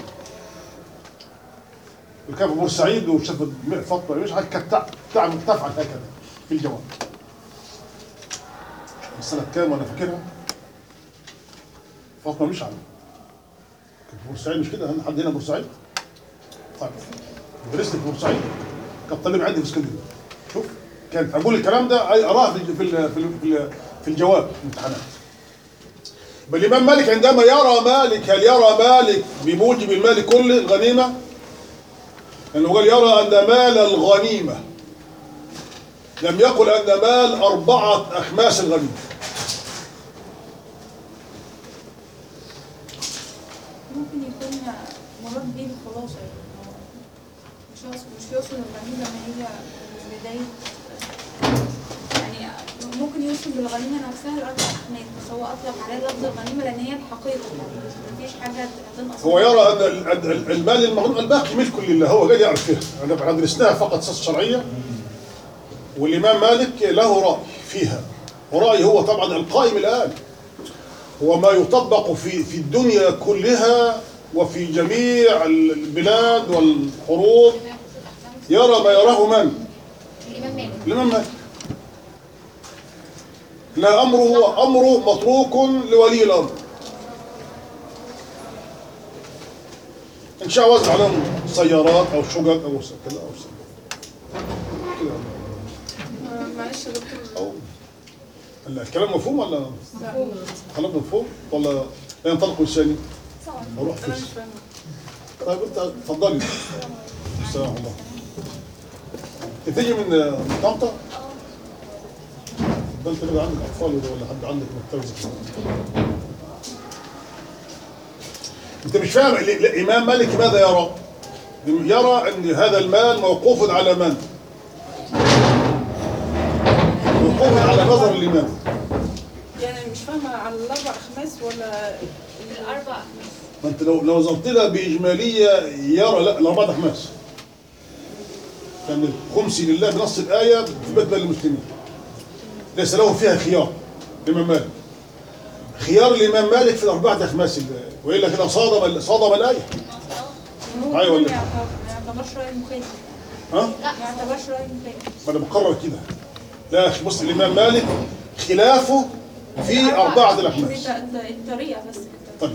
كان في بورسعيد وشاف فاطمه مش عارف كانت تع- تعمل تفعل هكذا في الجواب السنه كام وانا فاكرها فاطمه مش عارف كانت في بورسعيد مش كده حد هنا بورسعيد طيب درست في بورسعيد كان طالب عندي في اسكندريه شوف كان اقول الكلام ده أي اراه في في ال- في ال- في ال- في الجواب في الامتحانات بل الامام مالك عندما يرى مالك هل يرى مالك بموجب المال كله الغنيمه لانه قال يرى ان مال الغنيمه لم يقل ان مال اربعه اخماس الغنيمه ممكن يكون مراد بيه الخلاصة يعني هو مش يقصد مش يقصد الغنيمة ان هي بداية يعني ممكن يوصل بالغنيمة نفسها الأربع أحمال بس هو أطلق عليها لفظ الغنيمة لأن هي الحقيقة يعني مفيش حاجة هتنقص هو يرى ان ال- ال- ال- المال المغنوم الباقي ملك لله هو قال يعرف فيها انا احنا درسناها فقط سياسه شرعيه والامام مالك له راي فيها وراي هو طبعا القائم الان هو ما يطبق في في الدنيا كلها وفي جميع البلاد والحروب يرى ما يراه من؟ الإمام مالك الامام مالك لا امره هو امره متروك لولي الامر ان شاء وزع عليهم سيارات او شقق او س- كذا او س- كده آه، معلش يا دكتور او لا، الكلام مفهوم ولا لا خلاص مفهوم ولا لا ينطلق لساني اروح انا فين مش فاهمه طيب انت اتفضلي السلام الله انت تيجي من من طنطا؟ ده انت كده عندك اطفال ولا حد عندك مكتبه انت مش فاهم ال- ال- الامام مالك ماذا يرى؟ يرى ان هذا المال موقوف على من؟ موقوف على نظر الامام يعني مش فاهمة على الأربع أخماس ولا الأربع ما انت لو لو نظرت لها باجماليه يرى لا الاربعه اخماس كان الخمس لله بنص الايه في بدل المسلمين ليس له فيها خيار الامام مالك خيار الامام مالك في الاربعه اخماس ال- والا كده صادم صادم الايه ممكن أيوة ولا- ما يعتبر- ما يعتبرش رأي مخالف ها ما يعتبرش رأي مخالف ما انا بقرر كده لا يا اخي بص الامام مالك خلافه في اربعه الاخماس الط- الطريقة بس كده. طيب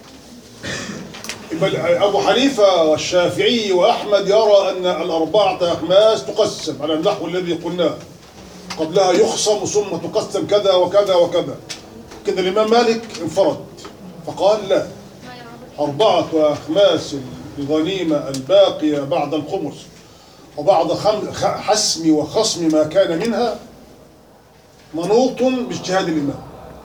يبقى أبو حنيفة والشافعي وأحمد يرى أن الأربعة أخماس تقسم على النحو الذي قلناه قبلها يخصم ثم تقسم كذا وكذا وكذا كده الإمام مالك انفرد فقال لا ما يعرف أربعة أخماس الغنيمة الباقية بعد الخمس وبعد خم- خ- حسم وخصم ما كان منها منوط باجتهاد الإمام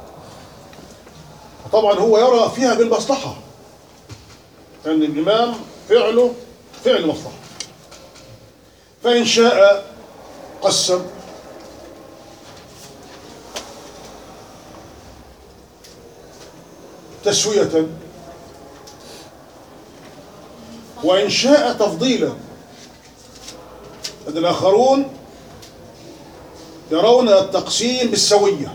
طبعا هو يرى فيها بالمصلحة أن الإمام فعله فعل مصلحة فإن شاء قسم تسوية وإن شاء تفضيلا أن الآخرون يرون التقسيم بالسوية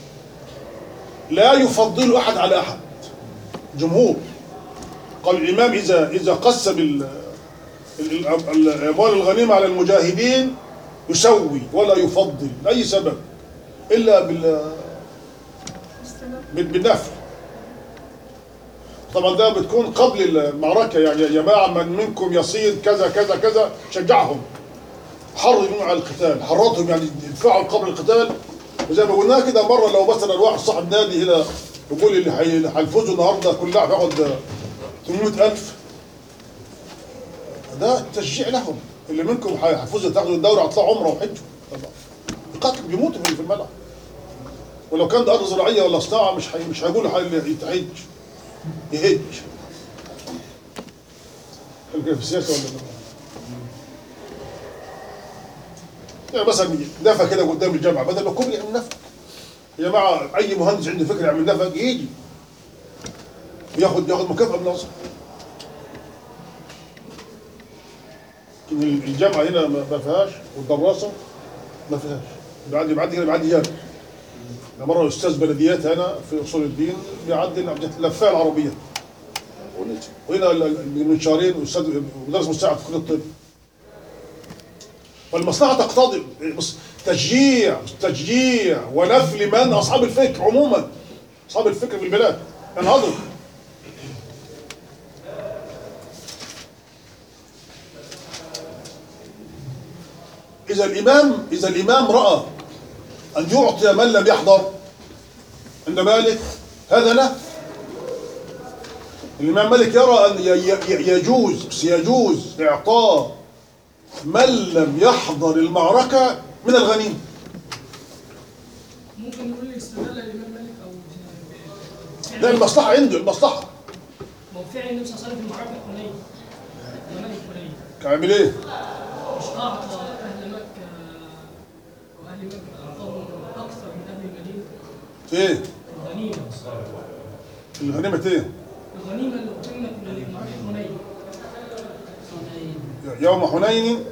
لا يفضل أحد على أحد جمهور قال الإمام إذا إذا قسم ال- ال- ال- الأموال الغنيمة على المجاهدين يسوي ولا يفضل لأي سبب إلا بال بال- بالنفع طبعا ده بتكون قبل المعركة يعني يا جماعة من منكم يصيد كذا كذا كذا شجعهم حرضوا على القتال حرضهم يعني يدفعوا قبل القتال وزي ما قلنا كده مرة لو مثلا واحد صاحب نادي هنا يقول اللي حي- اللي هيفوزوا النهارده كل لاعب ياخد 800000 ده تشجيع لهم اللي منكم هيفوزوا تاخدوا الدوري هتطلعوا عمره وحجوا طبعا القتل بيموتوا في الملعب ولو كان ده ارض زراعيه ولا صناعه مش حي... مش هيقولوا حي... يتهج يهج يمكن في السياسه ولا لا يعني مثلا نفق كده قدام الجامعه بدل ما كل يعمل نفق يا جماعه اي مهندس عنده فكره يعمل نفق يجي ياخد ياخد مكافاه من الازهر لكن الجامعه هنا ما ما فيهاش والدراسه ما فيهاش بعد بعد هنا بعد جامعه أنا مره استاذ بلديات هنا في اصول الدين بيعدي لفاه العربيه وهنا ال- ال- من شهرين استاذ مدرس مساعد في كليه الطب والمصلحه تقتضي بص تشجيع تشجيع ونفل من اصحاب الفكر عموما اصحاب الفكر في البلاد انهضوا اذا الامام اذا الامام راى ان يعطي من لم يحضر عند مالك هذا له الامام مالك يرى ان ي- ي- يجوز يجوز اعطاء من لم يحضر المعركه من الغنيمه ممكن نقول لي استدل الامام مالك او فعل- ده المصلحه عنده المصلحه ما هو فعل النبي صلى الله عليه وسلم في معركه حنين غنائم حنين كان عامل ايه؟ مش اعطى اهل مكه واهل مكه اعطاهم اكثر من اهل المدينه في ايه؟ الغنيمه الغنيمه ايه؟ الغنيمه اللي اقيمت من معركه حنين يوم حنين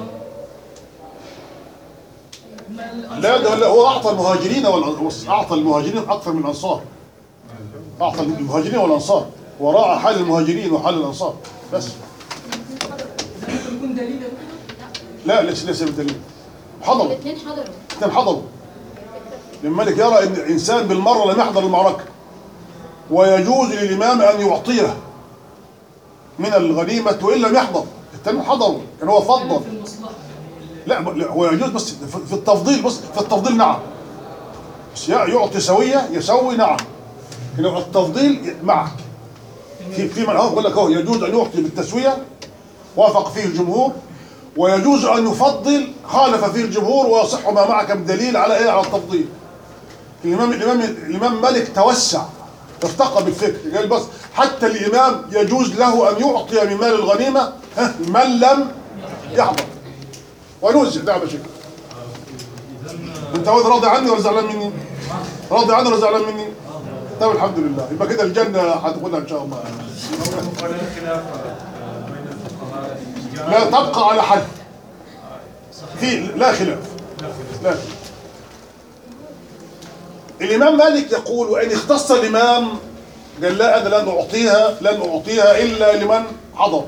ما الأنصار- لا ده لا، هو اعطى المهاجرين والأنصار اعطى المهاجرين اكثر من الانصار اعطى المهاجرين والانصار وراعى حال المهاجرين وحال الانصار بس ده ممكن يكون دليل يا دكتور؟ لا ليس ليس بدليل حضروا الاثنين حضروا اثنين حضروا الملك يرى ان انسان بالمره لم يحضر المعركه ويجوز للامام ان يعطيه من الغنيمه وان لم يحضر الثانيين حضروا كان هو فضل في المصلحه لا لا هو يجوز بس في في التفضيل بس في التفضيل نعم بس يع- يعطي سويه يسوي نعم هنا التفضيل معك في في من اهو بقول لك اهو يجوز ان يعطي بالتسويه وافق فيه الجمهور ويجوز ان يفضل خالف فيه الجمهور ويصح ما معك من دليل على ايه على التفضيل الامام الامام الامام مالك توسع ارتقى بالفكر قال بس حتى الامام يجوز له ان يعطي من مال الغنيمه ها، من لم يحضر ونوزع لا مشكلة انت راضي عني ولا زعلان مني؟ راضي عني ولا زعلان مني؟ طيب الحمد لله يبقى كده الجنة هتدخلها ان شاء الله لا تبقى على حد في لا خلاف لا خلاف. الإمام مالك يقول وإن اختص الإمام قال لا أنا لن أعطيها لن أعطيها إلا لمن حضر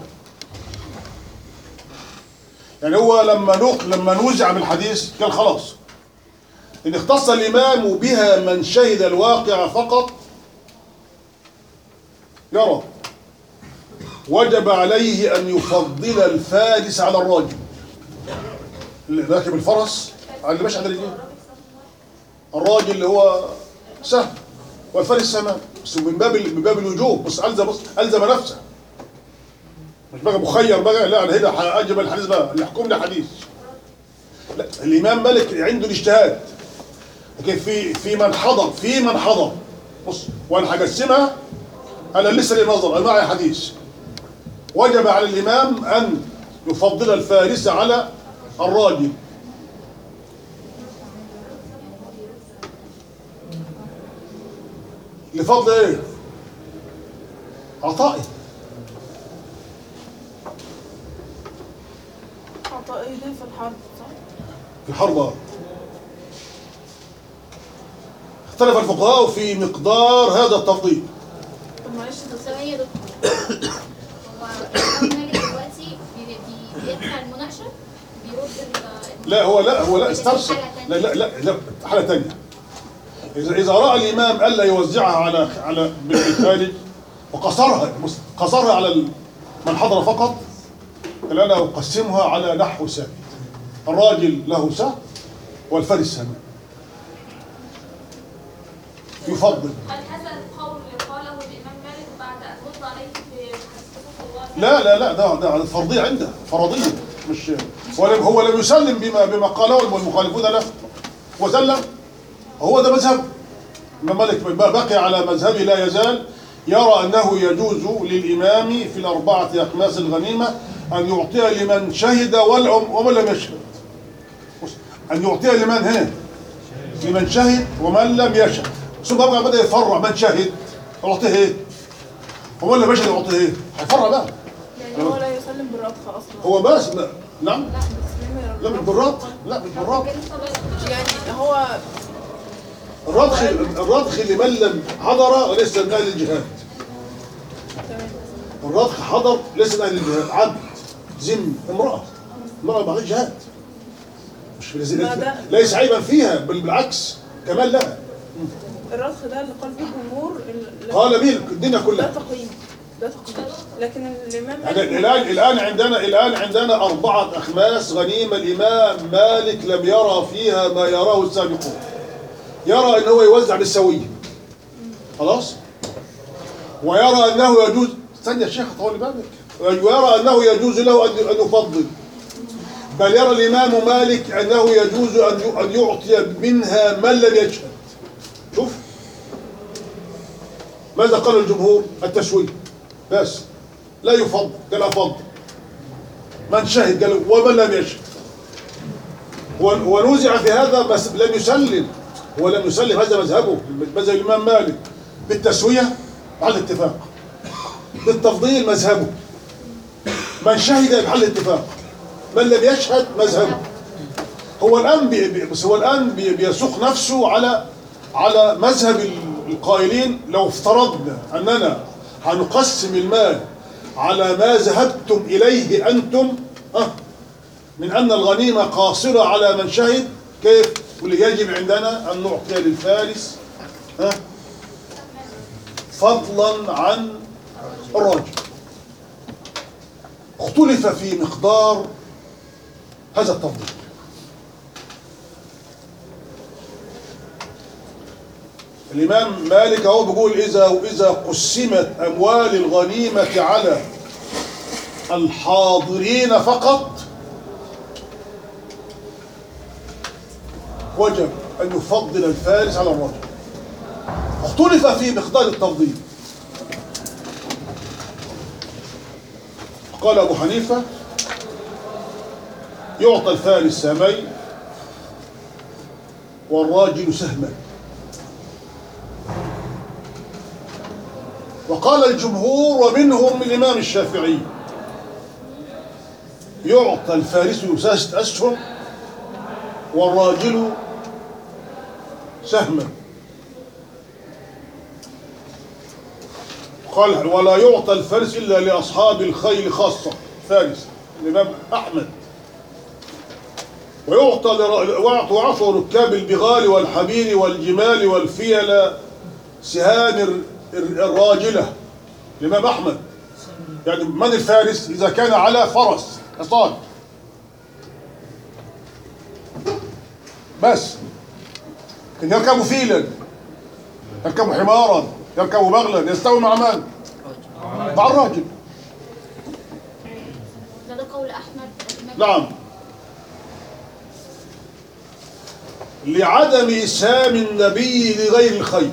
يعني هو لما نق لما نوزع بالحديث قال خلاص إن اختص الإمام بها من شهد الواقع فقط يرى وجب عليه أن يفضل الفارس على الراجل اللي راكب الفرس على اللي ماشي على رجليه الراجل اللي هو سهم والفارس سمان بس من باب من باب الوجوب بس ألزم بص ألزم نفسه مش بقى مخير بقى لا انا هنا اجب الحديث بقى اللي يحكم لي حديث لا الامام مالك عنده الاجتهاد لكن في في من حضر في من حضر بص وانا هقسمها انا لسه لي نظر انا معي حديث وجب على الامام ان يفضل الفارس على الراجل لفضل ايه عطائي عطاء ايه ده في الحرب صح؟ في الحرب آه. اختلف الفقهاء في مقدار هذا التفضيل طب معلش ده ثواني يا دكتور هو الإمام مالك دلوقتي بي- بي- بيدفع المناقشة بيرد ال- لا هو لا هو لا ولا دي استرسل حالة لا تانية؟ لا لا لا حالة تانية إذا إذا رأى الإمام ألا يوزعها على على بالخارج وقصرها بص، قصرها على ال- من حضر فقط قال أنا أقسمها على نحو سهم الراجل له سهم والفارس سهم يفضل هل هذا القول قاله الإمام مالك بعد أن رد عليه في حديث الله لا لا لا ده ده فرضية عنده فرضية مش هو لم هو لم يسلم بما بما قاله المخالفون له وسلم هو ده مذهب الإمام مالك بقي على مذهبه لا يزال يرى أنه يجوز للإمام في الأربعة أخماس الغنيمة أن يعطيها لمن شهد والأم ومن لم يشهد بص، أن يعطيها لمن هنا لمن شهد ومن لم يشهد ثم بقى بدأ يفرع من شهد يعطيه ايه ومن لم يشهد يعطيه ايه هيفرع بقى يعني هو لا يسلم بالرضخ اصلا هو بس لا نعم لا بتسليم لا مش بالرضخ لا مش بالرضخ يعني هو الرضخ الرضخ لمن لم حضر وليس من اهل الجهاد تمام الرضخ حضر ليس من اهل الجهاد عبد ذم امراه امراه بعد الجهاد مش ليس, ما ده- ليس عيبا فيها بل بالعكس كمال لها الرضخ ده اللي قال فيه الجمهور ال- قال مين الدنيا ده كلها تقييم ده تقييم لكن الامام يعني مالك الان الان عندنا الان عندنا اربعه اخماس غنيمه الامام مالك لم يرى فيها ما يراه السابقون يرى ان هو يوزع بالسويه خلاص ويرى انه يجوز استنى يا شيخ طول بالك ويرى انه يجوز له ان ان يفضل بل يرى الامام مالك انه يجوز ان ي- ان يعطي منها من لم يشهد شوف ماذا قال الجمهور التسويه بس لا يفضل قال افضل من شهد قال ومن لم يشهد ون- ونوزع في هذا بس لم يسلم هو لم يسلم هذا مذهبه مذهب الامام مالك بالتسويه على الاتفاق بالتفضيل مذهبه من شهد على الاتفاق من لم يشهد مذهبه هو الان بي بي- بس هو الان بي بيسوق نفسه على على مذهب ال- القائلين لو افترضنا اننا هنقسم المال على ما ذهبتم اليه انتم ها من ان الغنيمه قاصره على من شهد كيف؟ واللي يجب عندنا ان نعطي للفارس ها فضلا عن الراجل اختلف في مقدار هذا التفضيل الإمام مالك هو بيقول إذا إذا قسمت أموال الغنيمة على الحاضرين فقط وجب أن يفضل الفارس على الرجل اختلف في مقدار التفضيل قال أبو حنيفة يعطى الفارس سهمين والراجل سهما وقال الجمهور ومنهم الإمام الشافعي يعطى الفارس ثلاثة أسهم والراجل سهما قال ولا يعطى الفارس إلا لأصحاب الخيل خاصة فارس الإمام أحمد ويعطى لر- ويعطى ويعطى ركاب البغال والحمير والجمال والفيل سهام الر- الر- الراجلة الإمام أحمد يعني من الفارس إذا كان على فرس حصان بس كان يركب فيلا يركب حمارا يركب بغلا يستوي مع من؟ مع الراجل ده ده قول احمد الإمام نعم لعدم إسهام النبي لغير الخيل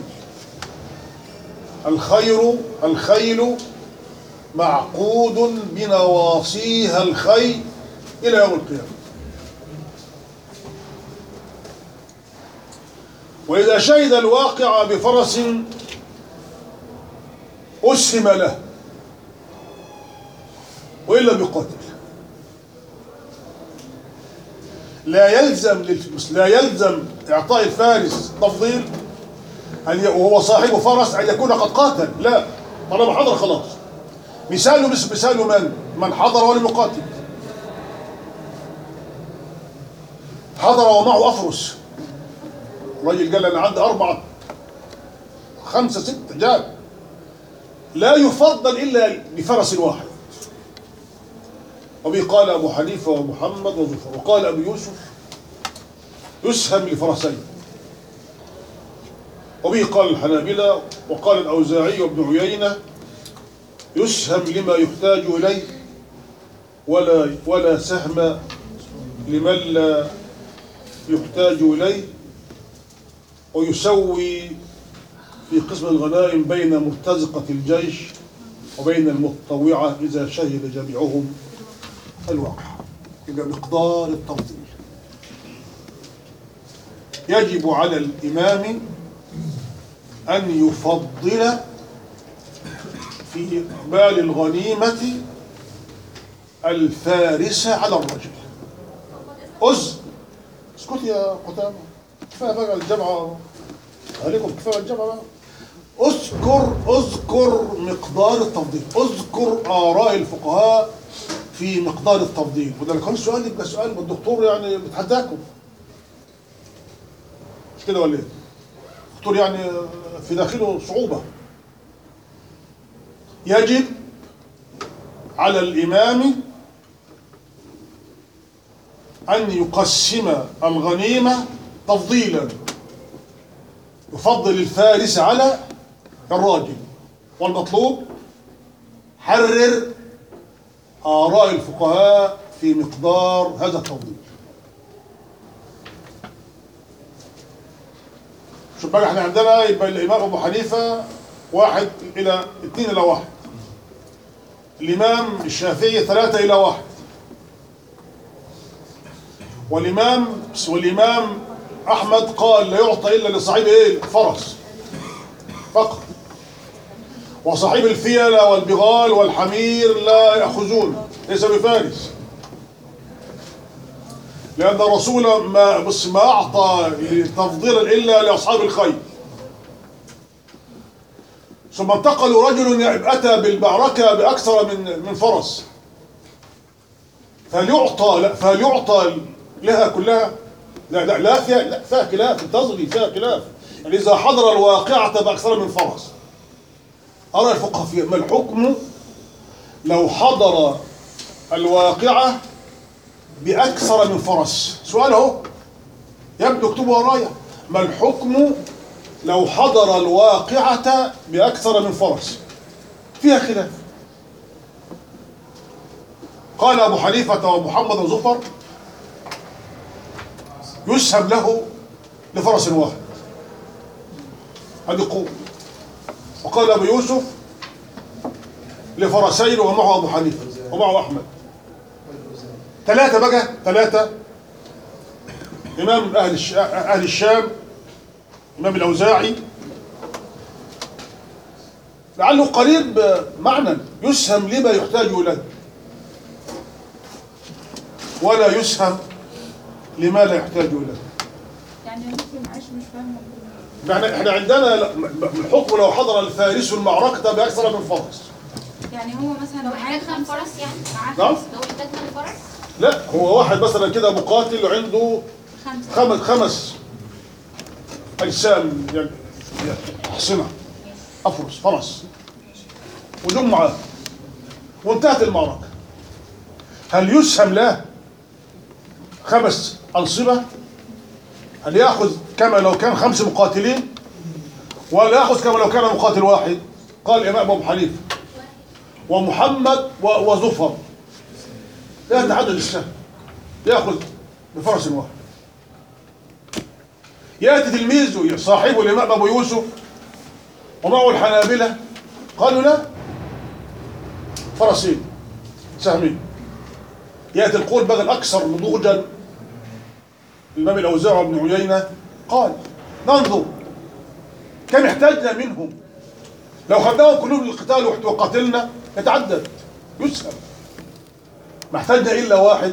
الخير الخيل معقود بنواصيها الخيل إلى يوم القيامة وإذا شهد الواقع بفرس أسهم له وإلا بيقاتل لا يلزم للفلوس لا يلزم إعطاء الفارس تفضيل أن ي- وهو صاحب فرس أن يكون قد قاتل لا طالما حضر خلاص مثاله مش مثال من من حضر ولم يقاتل حضر ومعه أفرس الراجل قال أنا عندي أربعة خمسة ستة جاب لا يفضل إلا بفرس واحد وبه قال أبو حنيفة ومحمد وزفر وقال أبو يوسف يسهم لفرسين وبه قال الحنابلة وقال الأوزاعي وابن عيينة يسهم لما يحتاج إليه ولا ولا سهم لمن لا يحتاج إليه ويسوي في قسم الغنائم بين مرتزقة الجيش وبين المتطوعة إذا شهد جميعهم الواقع إلى مقدار التفضيل يجب على الإمام أن يفضل في إقبال الغنيمة الفارس على الرجل أز اسكت يا قتامة كفاية بقى الجامعة عليكم كفاية الجامعة بقى اذكر اذكر مقدار التفضيل اذكر آراء الفقهاء في مقدار التفضيل وده لو كان السؤال يبقى سؤال الدكتور يعني بيتحداكم مش كده ولا ايه؟ الدكتور يعني في داخله صعوبة يجب على الإمام أن يقسم الغنيمة تفضيلا يفضل الفارس على الراجل والمطلوب حرر آراء الفقهاء في مقدار هذا التفضيل شوف بقى احنا عندنا يبقى الإمام أبو حنيفة واحد إلى اثنين إلى واحد الإمام الشافعي ثلاثة إلى واحد والإمام والإمام أحمد قال لا يعطى إلا لصاحب إيه فرس فقط وصاحب الفيلة والبغال والحمير لا يأخذون ليس بفارس لأن الرسول ما بس ما أعطى تفضيلا إلا لأصحاب الخيل ثم انتقلوا رجل أتى بالمعركة بأكثر من من فرس فليعطى لا فليعطى لها كلها لا لا لا فيها لا فيها خلاف انتظري فيها خلاف يعني إذا حضر الواقعة بأكثر من فرس أرى الفقهاء فيها ما الحكم لو حضر الواقعة بأكثر من فرس سؤال اهو يبدو اكتبوا ورايا ما الحكم لو حضر الواقعة بأكثر من فرس فيها خلاف قال أبو حنيفة ومحمد وزفر يسهم له لفرس واحد هذه قوة وقال أبو يوسف لفرسين ومعه أبو حنيفة ومعه أحمد ثلاثة بقى ثلاثة إمام أهل الش- أهل الشام إمام الأوزاعي لعله قريب معنى يسهم لما يحتاج إليه ولا يسهم لما لا يحتاج إليه يعني ممكن معلش مش فاهمه يعني احنا عندنا ل- م- الحكم لو حضر الفارس المعركة بأكثر من فرس يعني هو مثلا لو معاه احتاج كام خمسة فرس يعني؟ نعم لو احتاج كام فرس؟ لا هو واحد مثلا كده مقاتل وعنده خمسة خمس خمس أجسام يعني يعني أحصنة أفرس فرس ودم معاه وانتهت المعركة هل يسهم له خمس أنصبة هل يأخذ كما لو كان خمس مقاتلين ولا يأخذ كما لو كان مقاتل واحد قال الإمام أبو حنيفة ومحمد و- وزفر لا يتعدد السهم يأخذ بفرس واحد يأتي تلميذه صاحبه الإمام أبو يوسف ومعه الحنابلة قالوا لا فرسين سهمين يأتي القول بقى الأكثر نضوجا الإمام الأوزاعي وابن عيينة قال ننظر كم احتاجنا منهم لو خدناهم كلهم للقتال وقتلنا يتعدد يسهم ما احتاجنا الا واحد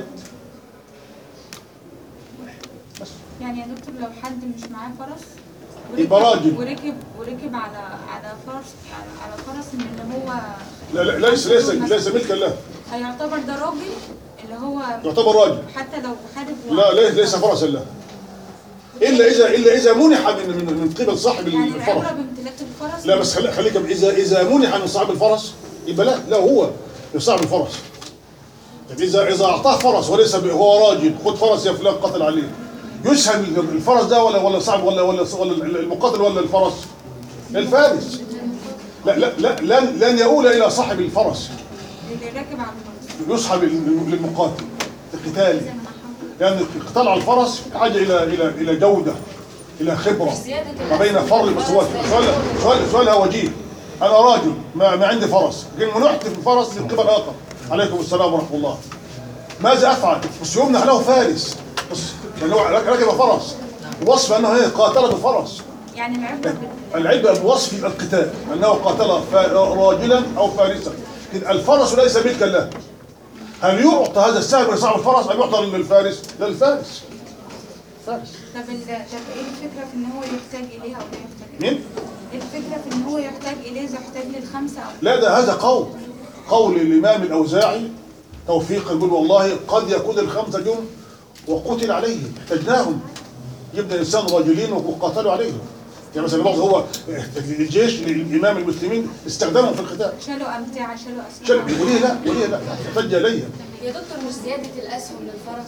يعني يا دكتور لو حد مش معاه فرس يبقى راجل. وركب وركب على على فرس على, على فرس من اللي هو لا لا ليس ليس ليس ملكا له هيعتبر ده راجل اللي هو يعتبر راجل حتى لو حارب و- لا ليس ليس فرسا له الا اذا الا اذا منح من من من قبل صاحب يعني الفرس العبره بامتلاك الفرس لا بس خلي خليك اذا اذا منح من صاحب الفرس يبقى لا لا هو لصاحب الفرس طيب اذا اذا اعطاه فرس وليس ب- هو راجل خد فرس يا فلان قتل عليه يسهم الفرس ده ولا ولا صاحب ولا ولا ولا المقاتل ولا الفرس الفارس لا لا لا لن لن يؤول الى صاحب الفرس اللي راكب على الفرس يسحب للمقاتل القتال لان القتال على الفرس حاجه الى الى الى جوده الى خبره ما بين فر بس هو سؤال سؤال سؤالها وجيه انا راجل ما, ما عندي فرس لكن منحت في الفرس من قبل اخر عليكم السلام ورحمه الله ماذا افعل؟ بس يمنح له فارس بس يعني هو ركب فرس وصف انه هي قاتل بالفرس يعني العبره بال- العبء بوصف القتال انه قاتل فا- راجلا او فارسا لكن الفرس ليس ملكا له هل يعطى هذا السهم لصاحب الفرس ام يعطى للفارس؟ لا للفارس فارس طب ال- طب ايه الفكره في ان هو يحتاج اليها او لا يحتاج اليها؟ مين؟ ايه الفكره في ان هو يحتاج اليه اذا يحتاج للخمسه او لا ده هذا قول قول الامام الاوزاعي توفيق يقول والله قد يكون الخمسه جم وقتل عليهم احتجناهم يبدا الانسان راجلين وقاتلوا عليهم يعني مثلا بعض هو الجيش الامام المسلمين استخدمهم في القتال شالوا امتعه شالوا اسلحه شل وليه لا وليه لا احتج اليهم يا دكتور مش زيادة الأسهم للفرس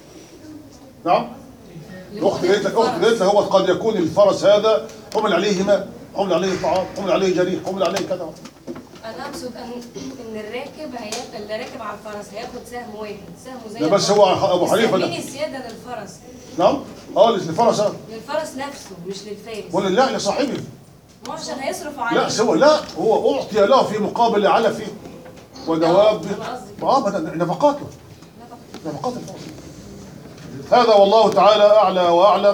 نعم اخت قالت لك اخت قالت لك هو قد يكون الفرس هذا حمل عليه ماء حمل عليه طعام حمل عليه جريح حمل عليه كذا أنا أقصد أن إن الراكب هياخد اللي راكب على الفرس هياخد سهم واحد سهمه زي لا بس هو ابو حنيفه مين ده الزيادة للفرس نعم اه الفرس هذا للفرس نفسه مش للفارس ولا لا لصاحبه ما عشان هيصرفوا عليه لا سوى لا هو اعطي له في مقابل علفه ودوابه اه بدأ نفقاته نفقات الفرس هذا والله تعالى اعلى واعلم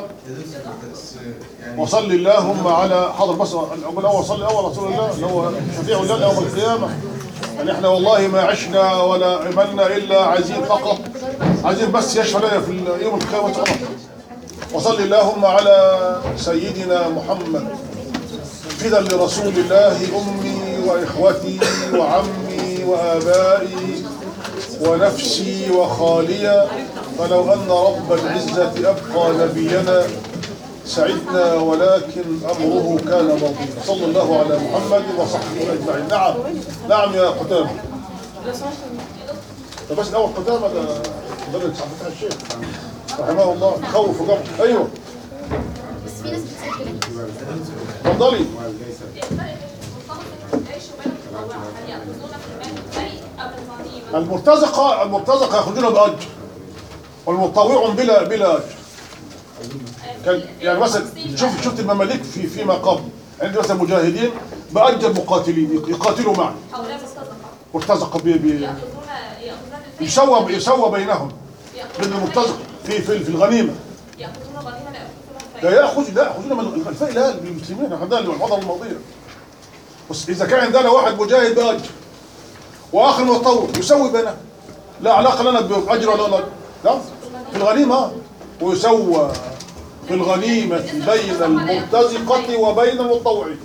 وصل اللهم على حضر بس الاول اول صلي اول رسول الله اللي هو شفيع الله يوم القيامه يعني احنا والله ما عشنا ولا عملنا الا عايزين فقط عايزين بس يشفى لنا في يوم القيامه فقط وصل اللهم على سيدنا محمد فدا لرسول الله امي واخوتي وعمي وابائي ونفسي وخاليا فلو ان رب العزه ابقى نبينا سعدنا ولكن امره كان ماضيا صلى الله على محمد وصحبه اجمعين نعم نعم يا قتامه ده بس الاول قتامه ده مدرس عبد الفتاح الشيخ رحمه الله خوف وجمع ايوه بس في ناس بتسيب كده اتفضلي الفرق بين مرتبط الجيش وبين المتطوعة هل يأخذون في المال الفريق أم الغنيمة؟ المرتزقه المرتزقه ياخذون باجر والمتطوع بلا بلا اجر كان يعني مثلا شوف شفت المماليك في فيما قبل عندي مثلا مجاهدين باجر مقاتلين يقاتلوا معي هؤلاء مستزقة مرتزقه بي بي يأخذون يأخذون الفريق يسوى يسوى بينهم بين يأخذون المرتزق في في في الغنيمه يأخذون غنيمة لا يأخذون لا الفريق ياخذ لا ياخذون من الفيء لا للمسلمين اخذناها للحضر الماضيه بس اذا كان عندنا واحد مجاهد باجر واخر متطوع يسوي بينهم لا علاقه لنا باجر ولا لا لا في الغنيمه ويسوى في الغنيمه بين المرتزقه وبين المتطوعين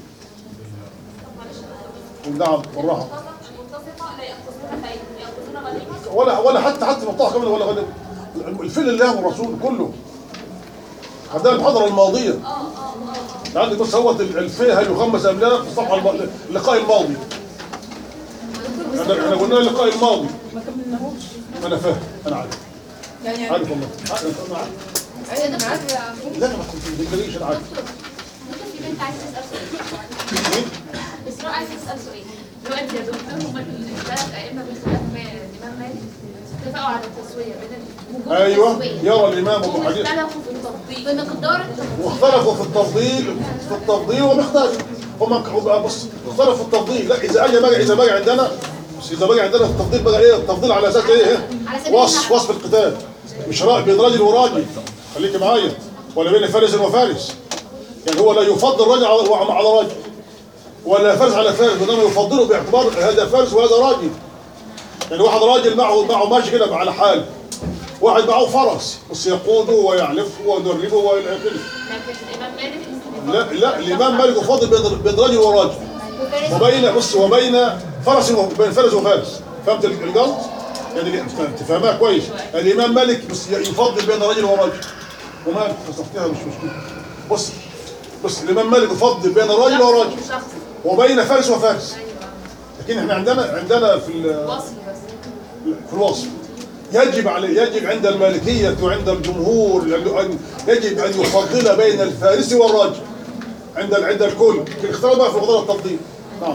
نعم بالراحه المرتزقة لا يأخذون فريق يأخذون غنيمة ولا ولا حتى حتى المطاع كمان ولا غنيمه الفيل الله والرسول كله خدها المحاضره الماضيه عندك بص هو الفيه هيخمس املاك في الصفحه الم- اللقاء الماضي احنا احنا قلنا اللقاء الماضي ما كملناهوش انا فاهم انا عارف يعني عارف والله عارف انا عارف ايوه انا عارفه لا ما تقوليش انا عارف ممكن في بنت عايزه تسال سؤال اسراء عايزه تسال سؤال دلوقتي يا دكتور هما الثلاث ائمه بخلاف ما الامام مالك اتفقوا على التسويه بين وجود ايوه التسوية. يرى الامام ابو هم حنيفه اختلفوا في التفضيل بمقدار واختلفوا في التفضيل في التفضيل ومقدار هم هم- بص اختلفوا في التفضيل لا اذا اجى بقى اذا بقى عندنا بس اذا بقى عندنا التفضيل بقى ايه التفضيل على اساس ايه إيه؟ على سبيل وصف النحو. وصف القتال مش رأي بين راجل وراجل خليك معايا ولا بين فارس وفارس يعني هو لا يفضل راجل على على راجل ولا فارس على فارس وانما يفضله باعتبار هذا فارس وهذا راجل يعني واحد راجل معه معه ماشي كده على حال واحد معه فرس بس يقوده ويعلفه ويدربه والى اخره لكن الامام مالك ممكن لا لا الامام مالك يفضل بين بين رجل وراجل وبين بص وبين فرس و- بين فرس وفارس فهمت القصد؟ يعني تفهمها كويس الامام مالك بس يفضل بين رجل وراجل وما خصفتها مش مشكله بص بص الامام مالك يفضل بين رجل وراجل شخص وبين فارس وفارس لكن احنا عندنا عندنا في ال- وصل بس في الوصف يجب عليه يجب عند المالكية وعند الجمهور أن يجب أن يفضل بين الفارس والراجل عند عند الكل الاختلاف بقى في فضل التفضيل نعم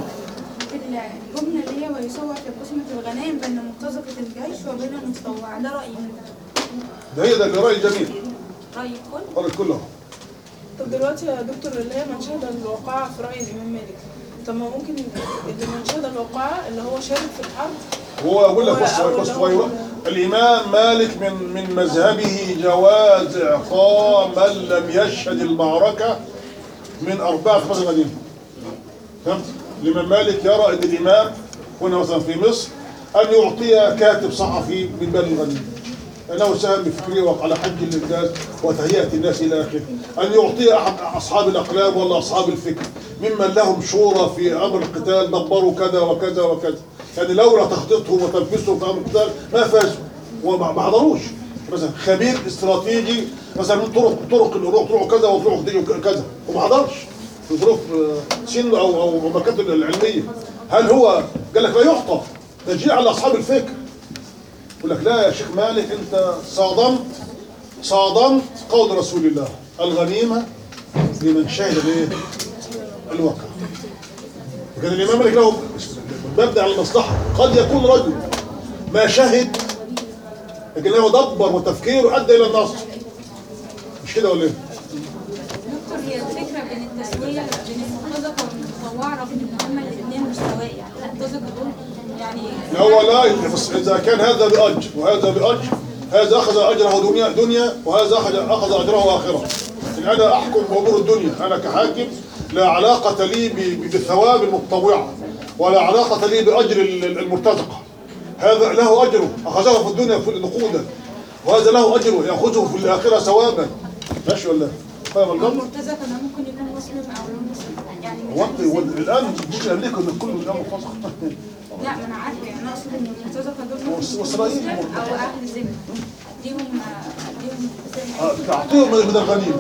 الجملة اللي هي ويسوى في قسمة الغنائم بين مرتزقة الجيش وبين المتطوع ده رأيي من ده هي ده اللي رأي جميل رأي الكل قال كله طب دلوقتي يا دكتور اللي هي من شهد الواقعة في رأي الإمام مالك طب ما ممكن اللي من شهد الواقعة اللي هو شارك في الحرب هو يقول لك بص هو- بص هو- هو يقول- الإمام مالك من من مذهبه جواز إعطاء من لم يشهد المعركة من أربعة خمس غنيمة فهمت؟ الإمام مالك يرى أن الإمام هنا مثلا في مصر أن يعطي كاتب صحفي من باب الغنيمة أنه ساهم بفكره على حج الإنجاز وتهيئة الناس إلى آخره أن يعطي أحد أصحاب الأقلام ولا أصحاب الفكر ممن لهم شورى في أمر القتال دبروا كذا وكذا وكذا يعني لولا تخطيطهم وتنفيذهم في أمر القتال ما فازوا وما ما حضروش مثلا خبير استراتيجي مثلا من طرق طرق الروح طرق كذا وطرق دي كذا وما حضرش في ظروف آه، سن او او مكانته العلميه هل هو قال لك لا يعطى تشجيع على اصحاب الفكر يقول لك لا يا شيخ مالك انت صادمت صادمت قول رسول الله الغنيمه لمن شهد الايه؟ الواقع وكان الامام مالك له مبدا على المصلحه قد يكون رجل ما شهد لكنه دبر وتفكيره ادى الى النصر مش كده ولا ايه؟ دكتور هي الفكرة بين التسوية بين المرتزقة والمتطوع رغم ان هما الاثنين مش سواء يعني المرتزقة دول يعني لا هو لا بس اذا كان هذا باجر وهذا باجر هذا اخذ اجره دنيا دنيا وهذا اخذ اخذ اجره اخره يعني انا احكم بامور الدنيا انا كحاكم لا علاقه لي ب- بالثواب المتطوعه ولا علاقه لي باجر ال- المرتزقه هذا له اجره اخذه في الدنيا في نقودا وهذا له اجره ياخذه في الاخره ثوابا ماشي ولا فاهم القصد؟ المرتزقة ده ممكن يكون مسلم او غير مسلم يعني هو انت هو الان الجيش الامريكي ان كله الان مرتزق لا ما انا عارفة يعني انا اقصد ان المرتزقة دول ممكن وإس- يكونوا وإسرائيل مسلم مرتزقة. او اهل ذمة ليهم ليهم تعطيهم من من الغنيمه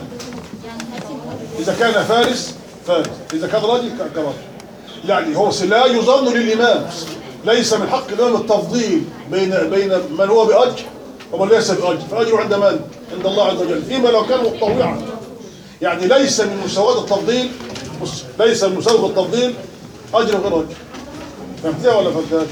إذا كان فارس فارس إذا كان راجل ك- كراجل يعني هو لا يظن للإمام ليس من حق الإمام التفضيل بين بين من هو بأجر ومن ليس بأجر فأجره عند من؟ عند الله عز وجل فيما لو كان متطوعا يعني ليس من مساواة التفضيل بص ليس من مساواة التفضيل أجر غير أجر فهمتها ولا فهمتهاش؟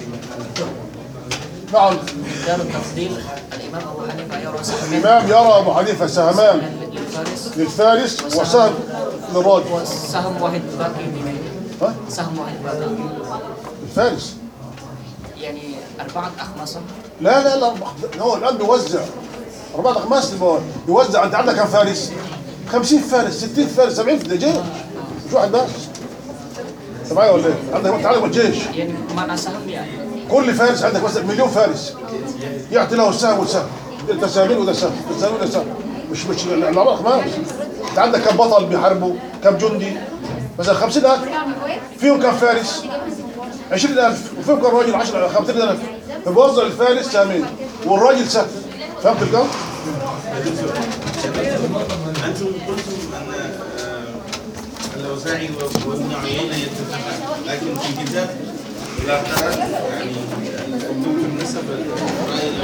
نعم كان التفضيل الإمام أبو حنيفة يرى سهمين الإمام يرى أبو حنيفة سهمان للفارس للفارس وسهم للراجل وسهم واحد باقي لمن؟ ها؟ سهم واحد باقي الفارس يعني أربعة أخماس لا لا لا أربعة- هو الآن بيوزع أربعة أخماس اللي بيوزع أنت عندك كم فارس؟ 50 فارس 60 فارس 70 في الجيش مش واحد بس أنت معايا ولا إيه؟ عندك أنت عندك الجيش يعني معنى سهم يعني كل فارس عندك مثلا مليون فارس يعطي له سهم وسهم انت سهمين وده سهم انت سهمين وده سهم مش مش الأربعة أخماس أنت عندك كم بطل بيحاربوا كم جندي مثلا 50000 فيهم كم فارس 20000 وفيهم كم راجل 10 50000 فبوزع الفارس سهمين والراجل سهم فهمت القصد؟ أنتم قلتم أن آه، الأوزاعي وابن عيينة يتفقان لكن في كتاب لا قرأت يعني كنتم نسب الرأي